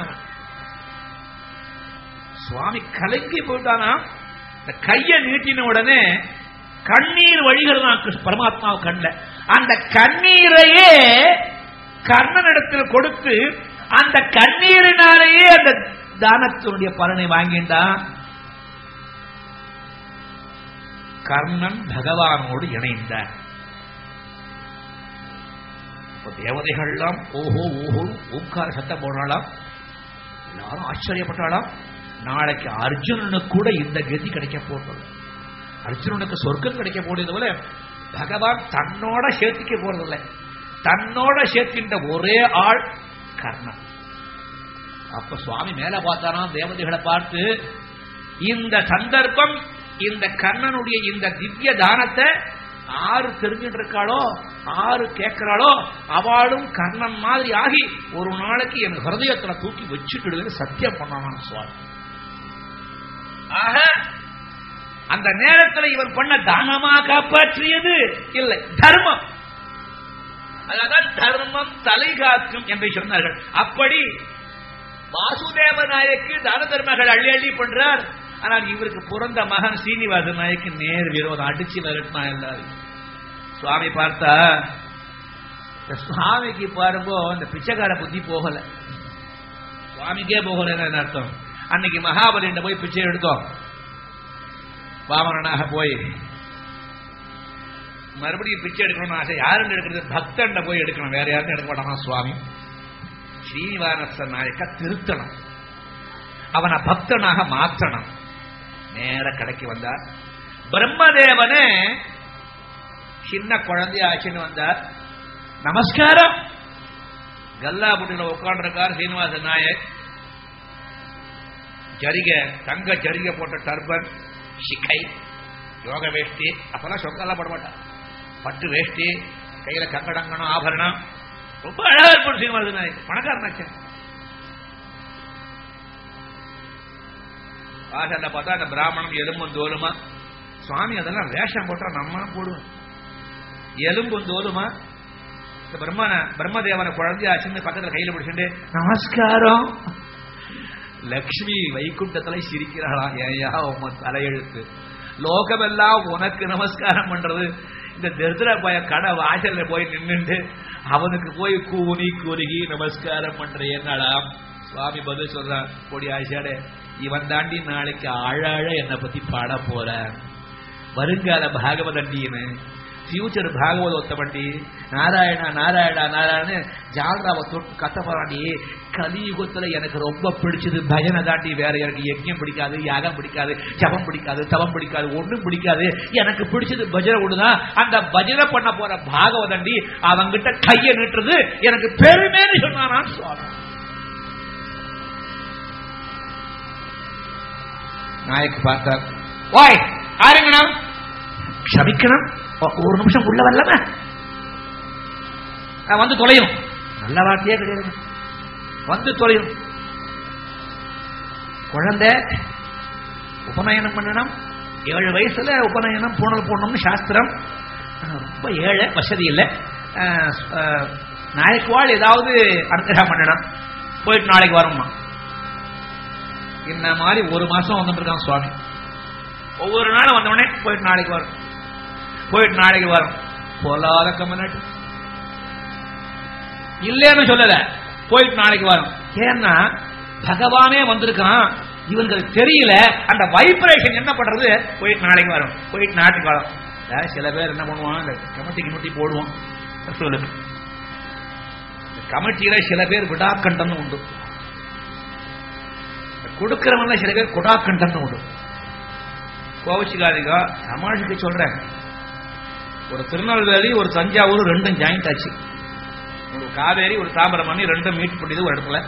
சுவாமி கலங்கி போயிட்டானா இந்த கையை நீட்டின உடனே கண்ணீர் வழிகிறதான் பரமாத்மாவை கண்ட அந்த கண்ணீரையே கர்ணனிடத்தில் கொடுத்து அந்த கண்ணீரினாலேயே அந்த தானத்தினுடைய பலனை வாங்கிட்டான் கர்ணன் பகவானோடு இணைந்தார் தேவதைகள்லாம் ஓஹோ ஓஹோ ஓங்கார சத்தம் போனாலாம் எல்லாரும் ஆச்சரியப்பட்டாலாம் நாளைக்கு அர்ஜுனனுக்கு கூட இந்த கதி கிடைக்க போகிறது அர்ஜுனனுக்கு சொர்க்கம் கிடைக்க போடுறது போல பகவான் தன்னோட சேர்த்திக்க போறதில்லை தன்னோட சேர்க்கின்ற ஒரே ஆள் கர்ணன் அப்ப சுவாமி மேல பார்த்தானா தேவதைகளை பார்த்து இந்த சந்தர்ப்பம் இந்த கர்ணனுடைய இந்த திவ்ய தானத்தை ஆறு தெரிஞ்சுட்டு இருக்காளோ ஆறு கேட்கிறாளோ அவளும் கர்ணன் மாதிரி ஆகி ஒரு நாளைக்கு என் ஹிருதயத்துல தூக்கி வச்சுக்கிடுதுன்னு சத்தியம் பண்ணானான் சுவாமி ஆக அந்த நேரத்தில் இவன் பண்ண தானமா காப்பாற்றியது இல்லை தர்மம் அதான் தர்மம் தலை காக்கும் என்று சொன்னார்கள் அப்படி வாசுதேவ நாயக்கு தான தர்மங்கள் அள்ளி அள்ளி பண்றார் ஆனால் இவருக்கு பிறந்த மகன் சீனிவாச நாயக்கு நேர் விரோதம் அடிச்சு விரட்டினா எல்லாரும் சுவாமி பார்த்தா இந்த சுவாமிக்கு பாருங்க இந்த பிச்சைக்கார புத்தி போகல சுவாமிக்கே போகல என்ன அர்த்தம் அன்னைக்கு மகாபலிண்ட போய் பிச்சை எடுத்தோம் வாமனனாக போய் மறுபடியும் பிச்சை எடுக்கணும்னு ஆசை யாருன்னு எடுக்கிறது பக்தண்ட போய் எடுக்கணும் வேற யாரும் எடுக்க மாட்டானா சுவாமி ஸ்ரீனிவாச நாயக்க திருத்தணும் அவனை பக்தனாக மாற்றணும் நேர கடைக்கு வந்தார் பிரம்மதேவனே சின்ன குழந்தையாச்சுன்னு வந்தார் நமஸ்காரம் கல்லாபுட்டில உட்காண்டிருக்கார் சீனிவாச நாயக் ஜரிக தங்க ஜரிக போட்ட டர்பன் சிக்கை யோக வேஷ்டி அப்பெல்லாம் சொக்கெல்லாம் போட மாட்டான் பட்டு வேஷ்டி கையில கங்கடங்கணும் ஆபரணம் ரொம்ப அழகா இருக்கும் சீனிவாச நாயக் பணக்காரனாச்சேன் வாசல்ல பார்த்தா அந்த பிராமணம் எலும்பும் தோலுமா சுவாமி அதெல்லாம் வேஷம் போட்டா நம்ம போடுவோம் எலும்பும் தோலுமா இந்த பிரம்மன பிரம்மதேவன குழந்தையாச்சுன்னு பக்கத்துல கையில பிடிச்சுட்டு நமஸ்காரம் லக்ஷ்மி வைகுண்டத்துல சிரிக்கிறாளாம் ஏயா உம்ம தலையெழுத்து லோகமெல்லாம் உனக்கு நமஸ்காரம் பண்றது இந்த தரித்திர பய கடை வாசல்ல போய் நின்னுட்டு அவனுக்கு போய் கூனி குறுகி நமஸ்காரம் பண்ற என்னடாம் சுவாமி பதில் சொல்றான் கொடி ஆயிஷாடே இவன் தாண்டி நாளைக்கு ஆழ ஆழ என்னை பத்தி பாட போற வருங்கால பாகவதண்டின்னு ஃபியூச்சர் பாகவதோத்தமண்டி நாராயணா நாராயணா நாராயண ஜால்ராவை தொட்டு கத்த போறாண்டி கலியுகத்துல எனக்கு ரொம்ப பிடிச்சது பஜனை தாண்டி வேற எனக்கு யஜ்யம் பிடிக்காது யாகம் பிடிக்காது ஜபம் பிடிக்காது தவம் பிடிக்காது ஒண்ணும் பிடிக்காது எனக்கு பிடிச்சது பஜனை ஒண்ணுதான் அந்த பஜனை பண்ண போற பாகவதண்டி அவங்கிட்ட கையை நீட்டுறது எனக்கு பெருமைன்னு சொன்னானான்னு சுவாமி நாயக்கு பார்த்தார் வாய் ஆருங்கண்ணா க்ஷமிக்கணும் ஒரு நிமிஷம் உள்ள வரலாம வந்து தொலையும் நல்ல வார்த்தையே கிடையாது வந்து தொலையும் குழந்தை உபநயனம் பண்ணணும் ஏழு வயசுல உபநயனம் பூணல் போடணும்னு சாஸ்திரம் ரொம்ப ஏழை வசதி இல்லை நாளைக்கு வாழ் ஏதாவது அனுகிரகம் பண்ணணும் போயிட்டு நாளைக்கு வரும்மா இந்த மாதிரி ஒரு மாசம் வந்துட்டு இருக்கான் சுவாமி ஒவ்வொரு நாளும் வந்த உடனே போயிட்டு நாளைக்கு வரும் போயிட்டு நாளைக்கு வரும் பொல்லாத கம்மநாட்டு இல்லைன்னு சொல்லல போயிட்டு நாளைக்கு வரும் ஏன்னா பகவானே வந்திருக்கான் இவங்களுக்கு தெரியல அந்த வைப்ரேஷன் என்ன பண்றது போயிட்டு நாளைக்கு வரும் போயிட்டு நாட்டுக்கு வரும் சில பேர் என்ன பண்ணுவான் இந்த கமிட்டி கமிட்டி போடுவோம் சொல்லுக்கு கமிட்டியில சில பேர் விடாக்கண்டம் உண்டு கொடுக்கிறவங்க சில பேர் கொடாக்கண்டம் உண்டு கோவச்சிக்காதீங்க சமாளிக்க சொல்றேன் ஒரு திருநெல்வேலி ஒரு தஞ்சாவூர் ரெண்டும் ஜாயிண்ட் ஆச்சு ஒரு காவேரி ஒரு தாமிரமணி ரெண்டும் மீட் பண்ணியது ஒரு இடத்துல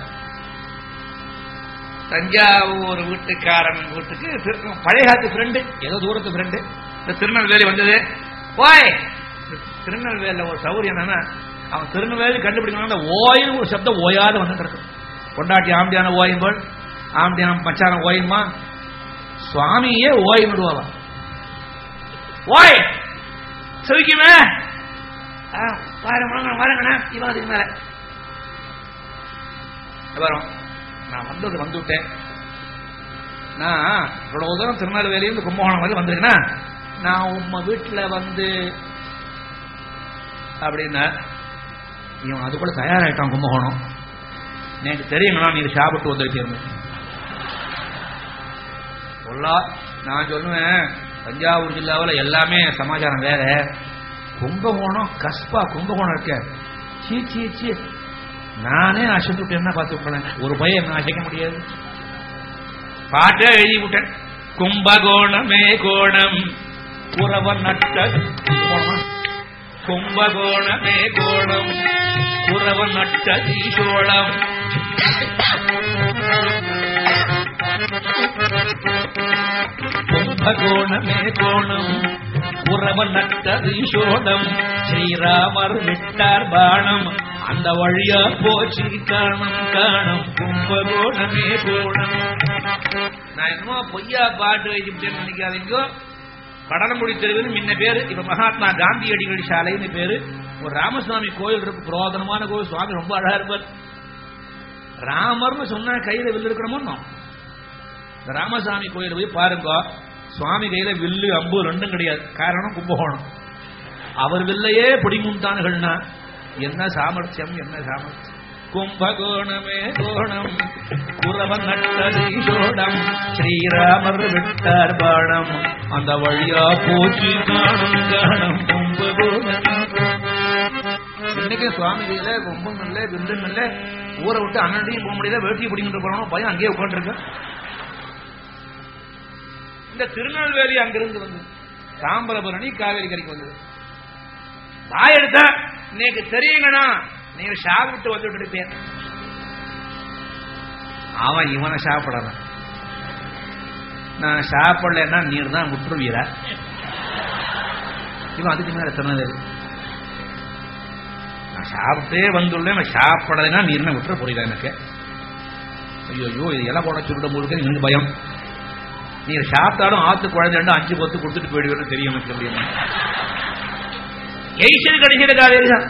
தஞ்சாவூர் வீட்டுக்காரன் வீட்டுக்கு பழைய காலத்து ஃப்ரெண்டு ஏதோ தூரத்து ஃப்ரெண்டு இந்த திருநெல்வேலி வந்தது போய் திருநெல்வேலியில ஒரு சௌரியம் என்னன்னா அவன் திருநெல்வேலி கண்டுபிடிக்கணும் ஓயும் ஒரு சப்தம் ஓயாத வந்துட்டு இருக்கும் கொண்டாட்டி ஆம்பியான ஓயும்போல் ஆம்பியானம் மச்சானம் ஓயுமா சுவாமியே ஓயம் விடுவான் ஓய் சொல்லிக்குமே பாருங்க வரங்கண்ணா இவன் அதுக்கு மேல வரும் நான் வந்தது வந்துவிட்டேன் நான் இவ்வளவு தூரம் திருநெல்வேலியிலிருந்து கும்பகோணம் வரை வந்திருக்கேன்னா நான் உம்ம வீட்டில் வந்து அப்படின்னா இவன் அது கூட தயாராயிட்டான் கும்பகோணம் எனக்கு தெரியுங்களா நீங்க சாப்பிட்டு வந்திருக்கீங்க சொல்லா நான் சொல்லுவேன் தஞ்சாவூர் ஜில்லாவில் எல்லாமே சமாச்சாரம் வேற கும்பகோணம் கஸ்பா கும்பகோணம் இருக்க சீ சீ சீ நானே அசைட்டு என்ன பார்த்து விட்டேன் ஒரு பையன் என்ன அசைக்க முடியாது பாட்டே எழுதி விட்டேன் கும்பகோணமே கோணம் புறவன் நட்ட கோணமா கும்பகோணமே கோணம் குறவ நட்ட தீசோளம் கும்பகோணமே கோணம் உறவ நட்ட தீசோளம் ஸ்ரீராமர் விட்டார் பாணம் அந்த வழியா போச்சு காணும் காணும் கும்பகோணமே கோணம் நான் என்னமோ பொய்யா பாட்டு வைச்சுட்டேன்னு நினைக்காதீங்க கடலங்குடி தெருவில் முன்ன பேரு இப்ப மகாத்மா காந்தியடிகள் சாலைன்னு பேரு ஒரு ராமசுவாமி கோயில் இருக்கு புரோதனமான கோயில் சுவாமி ரொம்ப அழகா இருப்பார் ராமர்னு சொன்னா கையில வில்லு இருக்கணுமோ இந்த ராமசாமி கோயில் போய் பாருங்க சுவாமி கையில வில்லு அம்பு ரெண்டும் கிடையாது காரணம் கும்பகோணம் அவர் வில்லையே பிடிமுண்டானுகள்னா என்ன சாமர்த்தியம் என்ன சாமர்த்தியம் கும்பகோணமே கோணம் குறவன் நட்டதீசோடம் ஸ்ரீராமர் விட்டார் பாணம் அந்த வழியா போச்சு காணும் காணும் கும்பகோணம் இன்னைக்கு சுவாமி கையில கும்பம் இல்ல வில்லும் இல்ல ஊரை விட்டு அண்ணனையும் போக முடியல வேட்டியை பிடிக்கிட்டு போறோம் பையன் அங்கேயே உட்காந்துருக்க இந்த திருநெல்வேலி அங்கிருந்து வந்து தாம்பரபரணி காவேரி கரைக்கு வந்தது வாய் எடுத்தா இன்னைக்கு தெரியுங்கண்ணா நீங்க சாப்பிட்டு வந்துட்டு இருப்பேன் அவன் இவனை சாப்பிடறான் நான் சாப்பிடலன்னா நீர் தான் விட்டுருவீரா இவன் அதுக்கு மேல திருநெல்வேலி நான் சாப்பிட்டே வந்துள்ளேன் நான் சாப்பிடலைன்னா நீர் என்ன விட்டுற புரியல எனக்கு ஐயோ ஐயோ இது எல்லாம் போட சுருட போது எனக்கு பயம் நீங்க சாப்பிட்டாலும் ஆத்து குழந்தை ரெண்டு அஞ்சு பத்து கொடுத்துட்டு போயிடுவேன்னு தெரியும் எனக்கு அப்படின்னு எய்சல் கடைசியில காவேரி தான்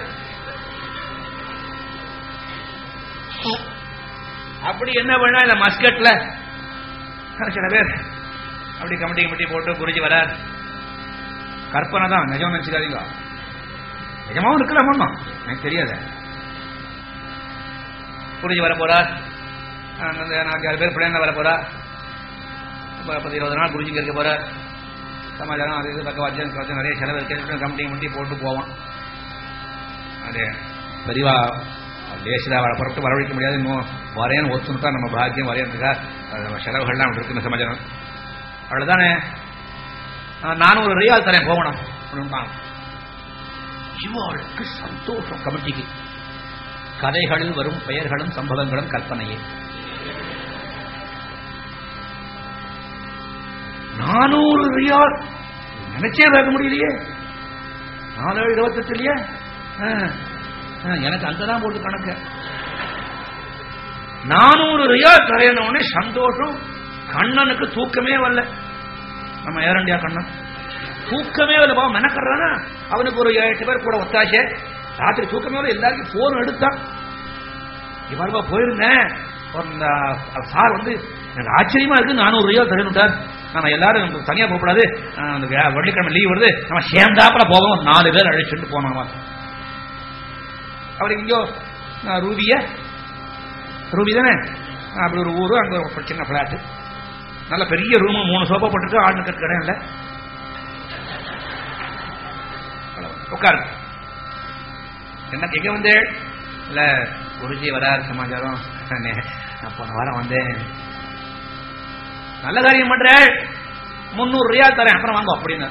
அப்படி என்ன பண்ணா இந்த மஸ்கட்ல சில பேர் அப்படி கமிட்டி கமிட்டி போட்டு குறிஞ்சி வர கற்பனை தான் நிஜம் நினைச்சுக்காதீங்க நிஜமாவும் இருக்கலாமா எனக்கு தெரியாது குறிஞ்சி வர போறா நாலு பேர் பிள்ளைங்க வர போறா பத்து இருபது நாள் குறிஞ்சிங்க இருக்க போற சமாச்சாரம் அது இது பக்கவாத்தியம் கொஞ்சம் நிறைய செலவு இருக்கு கமிட்டி கமிட்டி போட்டு போவான் அது பெரியவா லேசிதா அவளை புறப்பட்டு வரவழைக்க முடியாது இன்னும் வரேன்னு ஒத்துனுட்டா நம்ம பாக்கியம் வரேன்னுக்கா நம்ம செலவுகள்லாம் அப்படி இருக்கு சமாச்சாரம் அவ்வளவுதானே நானும் ஒரு ரியால் தரேன் போகணும் அப்படின்ட்டான் இவளுக்கு சந்தோஷம் கமிட்டிக்கு கதைகளில் வரும் பெயர்களும் சம்பவங்களும் கற்பனையே நானூறு ரியால் நினைச்சே பார்க்க முடியலையே நாலு இருபத்தெட்டு இல்லையா எனக்கு அங்கதான் போட்டு கணக்கு நானூறு ரியால் தரையனவுடனே சந்தோஷம் கண்ணனுக்கு தூக்கமே வரல நம்ம ஏரண்டியா கண்ணன் தூக்கமே வரல பாவம் மெனக்கறானா அவனுக்கு ஒரு எட்டு பேர் கூட ஒத்தாச்சே ராத்திரி தூக்கமே வரல எல்லாருக்கும் போன் எடுத்தான் இவ்வளவா போயிருந்தேன் சார் வந்து எனக்கு ஆச்சரியமா இருக்கு நானூறு ரியால் தரணுட்டார் நம்ம எல்லாரும் தனியா போகக்கூடாது அந்த வெள்ளிக்கிழமை லீவ் வருது நம்ம சேர்ந்தாப்புல போவோம் நாலு பேர் அழைச்சிட்டு போனோம் அவர் இங்கோ ரூபிய ரூபி தானே அப்படி ஒரு ஊரு அங்க ஒரு சின்ன பிளாட் நல்ல பெரிய ரூம் மூணு சோபா போட்டிருக்கு ஆடு கட்டு கடை இல்ல உட்காரு என்ன எங்க வந்து இல்ல குருஜி வராரு சமாச்சாரம் நான் போன வாரம் வந்தேன் நல்ல காரியம் பண்ற முன்னூறு ரியால் தரேன் அப்புறம் வாங்க அப்படின்னு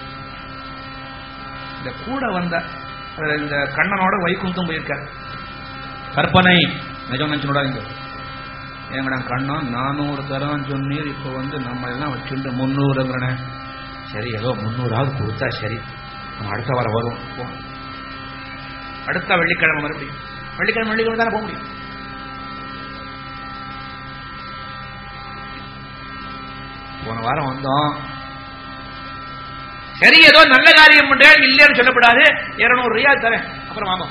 இந்த கூட வந்த இந்த கண்ணனோட வைகுந்தம் போயிருக்கார் கற்பனை நிஜம் நினைச்சுடாதீங்க ஏங்கடா கண்ணன் நானூறு தரம் சொன்னீர் இப்போ வந்து நம்ம எல்லாம் வச்சுட்டு முன்னூறுங்கிறன சரி ஏதோ முன்னூறாவது கொடுத்தா சரி நம்ம அடுத்த வாரம் வரும் அடுத்த வெள்ளிக்கிழமை மறுபடியும் வெள்ளிக்கிழமை வெள்ளிக்கிழமை தானே போக முடியும் போன வாரம் வந்தோம் சரி ஏதோ நல்ல காரியம் பண்றேன் இல்லைன்னு சொல்லப்படாது இருநூறு ரியால் தரேன் அப்புறம் வாங்க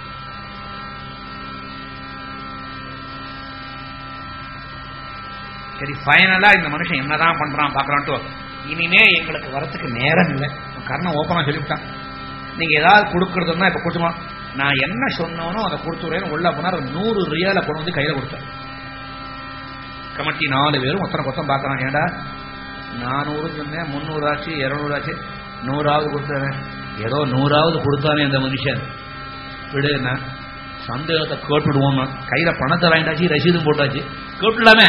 சரி ஃபைனலா இந்த மனுஷன் என்னதான் பண்றான் பாக்குறான்ட்டு இனிமே எங்களுக்கு வரத்துக்கு நேரம் இல்லை கர்ணம் ஓப்பனா சொல்லிவிட்டான் நீங்க ஏதாவது கொடுக்கறதுன்னா இப்ப கொடுத்துமா நான் என்ன சொன்னோனோ அதை கொடுத்துறேன் உள்ள போனா நூறு ரியால கொண்டு வந்து கையில கொடுத்தேன் கமிட்டி நாலு பேரும் ஒத்தனை கொத்தம் பார்க்கறான் ஏடா நானூறு சொன்னேன் முந்நூறு ஆச்சு இருநூறு ஆச்சு நூறாவது கொடுத்தானே ஏதோ நூறாவது கொடுத்தானே இந்த மனுஷன் விடுன்னா சந்தேகத்தை கேட்டுடுவோம் கையில பணத்தை வாங்கிட்டாச்சு ரசீதும் போட்டாச்சு கேட்டுலாமே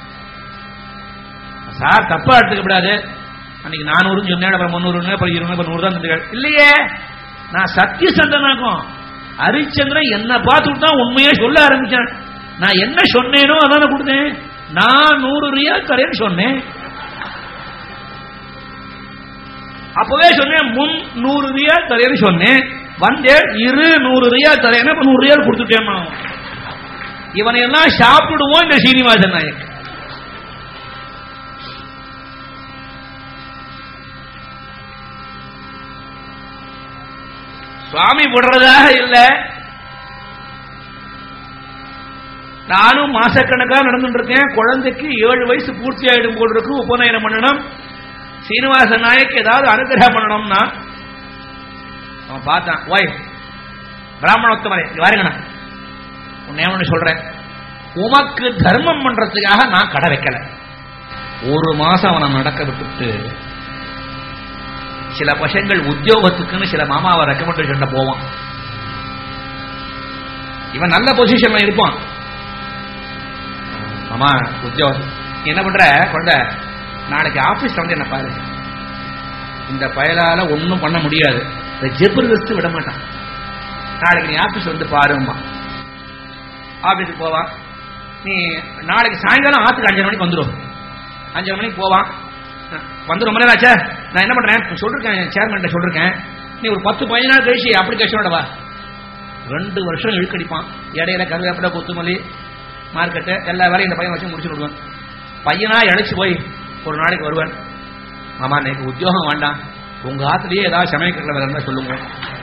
சார் தப்பா எடுத்துக்கப்படாது அன்னைக்கு நானூறு சொன்னேன் அப்புறம் முந்நூறு அப்புறம் இருநூறு அப்புறம் நூறு தான் தந்துகள் இல்லையே நான் சத்தியசந்தனாக்கும் ஹரிச்சந்திரன் என்ன பார்த்துட்டு தான் உண்மையே சொல்ல ஆரம்பிச்சான் நான் என்ன சொன்னேனோ அதான கொடுத்தேன் நான் நூறு ரியால் தரேன்னு சொன்னேன் அப்பவே சொன்னேன் முன் நூறு ரியால் தரேன்னு சொன்னேன் வந்தேன் இரு நூறு ரியால் தரேன்னு இப்ப நூறு ரியால் கொடுத்துட்டேன் இவனை எல்லாம் சாப்பிடுவோம் இந்த சீனிவாசன் நாயக் சுவாமி விடுறதாக இல்ல நானும் மாசக்கணக்கா நடந்துட்டு இருக்கேன் குழந்தைக்கு ஏழு வயசு பூர்த்தி ஆயிடும் போல் இருக்கு உபநயனம் பண்ணணும் சீனிவாச நாயக் ஏதாவது அனுகிரகம் பண்ணணும்னா அவன் பார்த்தான் ஓய் பிராமணோத்தமரே இங்க வாருங்கண்ணா உன்னை ஒண்ணு சொல்றேன் உமக்கு தர்மம் பண்றதுக்காக நான் கடை வைக்கல ஒரு மாசம் அவனை நடக்க விட்டுட்டு சில பசங்கள் உத்தியோகத்துக்குன்னு சில மாமாவை ரெக்கமெண்டேஷன் போவான் இவன் நல்ல பொசிஷன்ல இருப்பான் மாமா உத்தியோகம் நீ என்ன பண்ற குழந்தை நாளைக்கு ஆபீஸ் வந்து என்ன பாரு இந்த பயலால ஒன்றும் பண்ண முடியாது இந்த ஜெபர்தஸ்து விட மாட்டான் நாளைக்கு நீ ஆபீஸ் வந்து பாருமா ஆபீஸுக்கு போவான் நீ நாளைக்கு சாயங்காலம் ஆத்துக்கு அஞ்சரை மணிக்கு வந்துடும் அஞ்சரை மணிக்கு போவான் வந்து ரொம்ப நேரம் ஆச்சா நான் என்ன பண்றேன் சொல்லிருக்கேன் சேர்மன் சொல்லிருக்கேன் நீ ஒரு பத்து பதினஞ்சு நாள் கழிச்சு அப்ளிகேஷனோட வா ரெண்டு வருஷம் இழுக்கடிப்பான் இடையில கருவேப்பிலை கொத்துமல்லி மார்க்கெட்டு எல்லா வேலையும் இந்த பையன் வச்சு முடிச்சு விடுவேன் பையனா இழைச்சு போய் ஒரு நாளைக்கு வருவேன் மாமா எனக்கு உத்தியோகம் வேண்டாம் உங்க ஆத்துலயே ஏதாவது சமயக்கட்டில் வேற என்ன சொல்லுங்க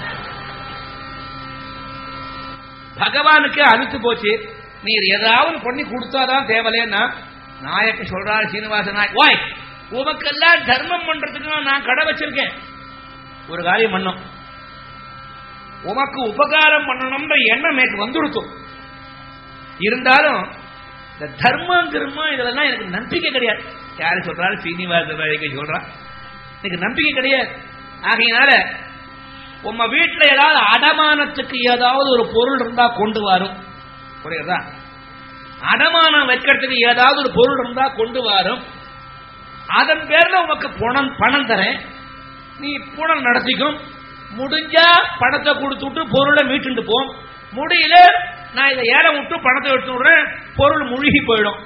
பகவானுக்கு அழுத்து போச்சு நீர் ஏதாவது பண்ணி கொடுத்தாதான் தேவலேன்னா நாயக்கு சொல்றாரு சீனிவாச நாயக் ஓய் உமக்கெல்லாம் தர்மம் பண்றதுக்கு நான் கடை வச்சிருக்கேன் ஒரு காரியம் பண்ணும் உமக்கு உபகாரம் பண்ணணும்ன்ற எண்ணம் எனக்கு வந்துடுத்தும் இருந்தாலும் இந்த தர்மம் கிருமம் இதெல்லாம் எனக்கு நம்பிக்கை கிடையாது யாரு சொல்றாரு சீனிவாச நாயகை சொல்றான் எனக்கு நம்பிக்கை கிடையாது ஆகையினால உம்ம வீட்டுல ஏதாவது அடமானத்துக்கு ஏதாவது ஒரு பொருள் இருந்தா கொண்டு வரும் புரியுதா அடமானம் வைக்கிறதுக்கு ஏதாவது ஒரு பொருள் இருந்தா கொண்டு வரும் அதன் பேர்ல உனக்கு பணம் பணம் தரேன் நீ புணல் நடத்திக்கும் முடிஞ்சா பணத்தை கொடுத்துட்டு பொருளை மீட்டுண்டு போம் முடியல நான் இதை ஏற விட்டு பணத்தை எடுத்து விடுறேன் பொருள் முழுகி போயிடும்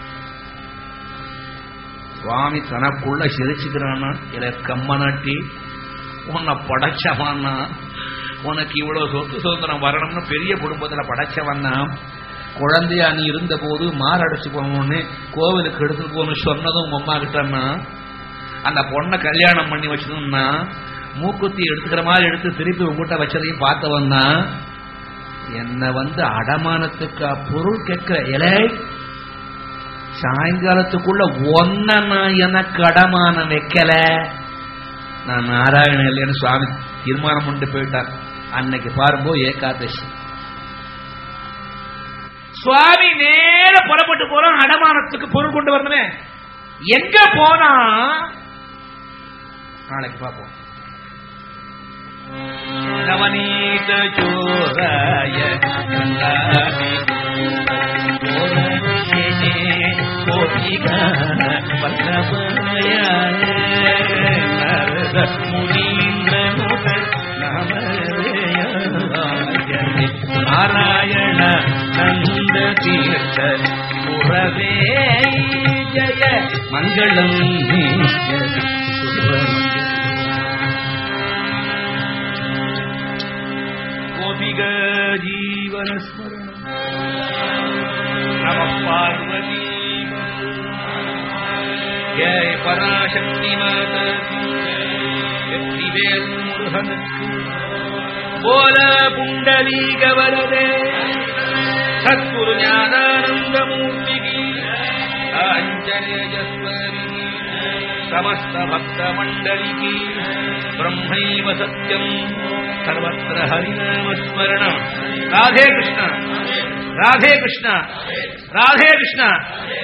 சுவாமி தனக்குள்ள சிரிச்சுக்கிறானா இல்ல கம்மனாட்டி உன்னை படைச்சவன்னா உனக்கு இவ்வளவு சொத்து சுதந்திரம் வரணும்னு பெரிய குடும்பத்துல படைச்சவன்னா குழந்தையா நீ இருந்த போது மாரடைச்சு போகணும்னு கோவிலுக்கு எடுத்துட்டு போகணும்னு சொன்னதும் உங்க அம்மா கிட்டன்னா அந்த பொண்ணை கல்யாணம் பண்ணி வச்சதுன்னா மூக்குத்தி எடுத்துக்கிற மாதிரி எடுத்து திருப்பி உங்ககிட்ட வச்சதையும் பார்த்தவன் தான் என்ன வந்து அடமானத்துக்கு பொருள் கேட்கிற இலை சாயங்காலத்துக்குள்ள ஒன்ன நான் எனக்கு அடமானம் வைக்கல நான் நாராயணன் இல்லைன்னு சுவாமி தீர்மானம் பண்ணிட்டு போயிட்டார் அன்னைக்கு பாரும்போது ஏகாதசி சுவாமி நேர புறப்பட்டு போறோம் அடமானத்துக்கு பொருள் கொண்டு வரணுமே எங்க போனா நாளைக்கு பார்ப்போம் நவநீத சோராய நாராயண நந்த தீர்த்த புறவே ஜய மங்களம் கோபிக ஜீவன ஸ்மரணம் நம பார்வதி ஜெய பராசக்தி மாதா வெற்றிவேல் முருகனுக்கு போல புண்டலீக வரதே சத்குரு ஞானானந்த மூர்த்திகி ஆஞ்சநேயஸ்வரி समस्त भक्त मंडली की ब्रह्मैव सत्यम सर्वत्र हरिनाम स्मरण राधे कृष्ण राधे कृष्ण राधे कृष्ण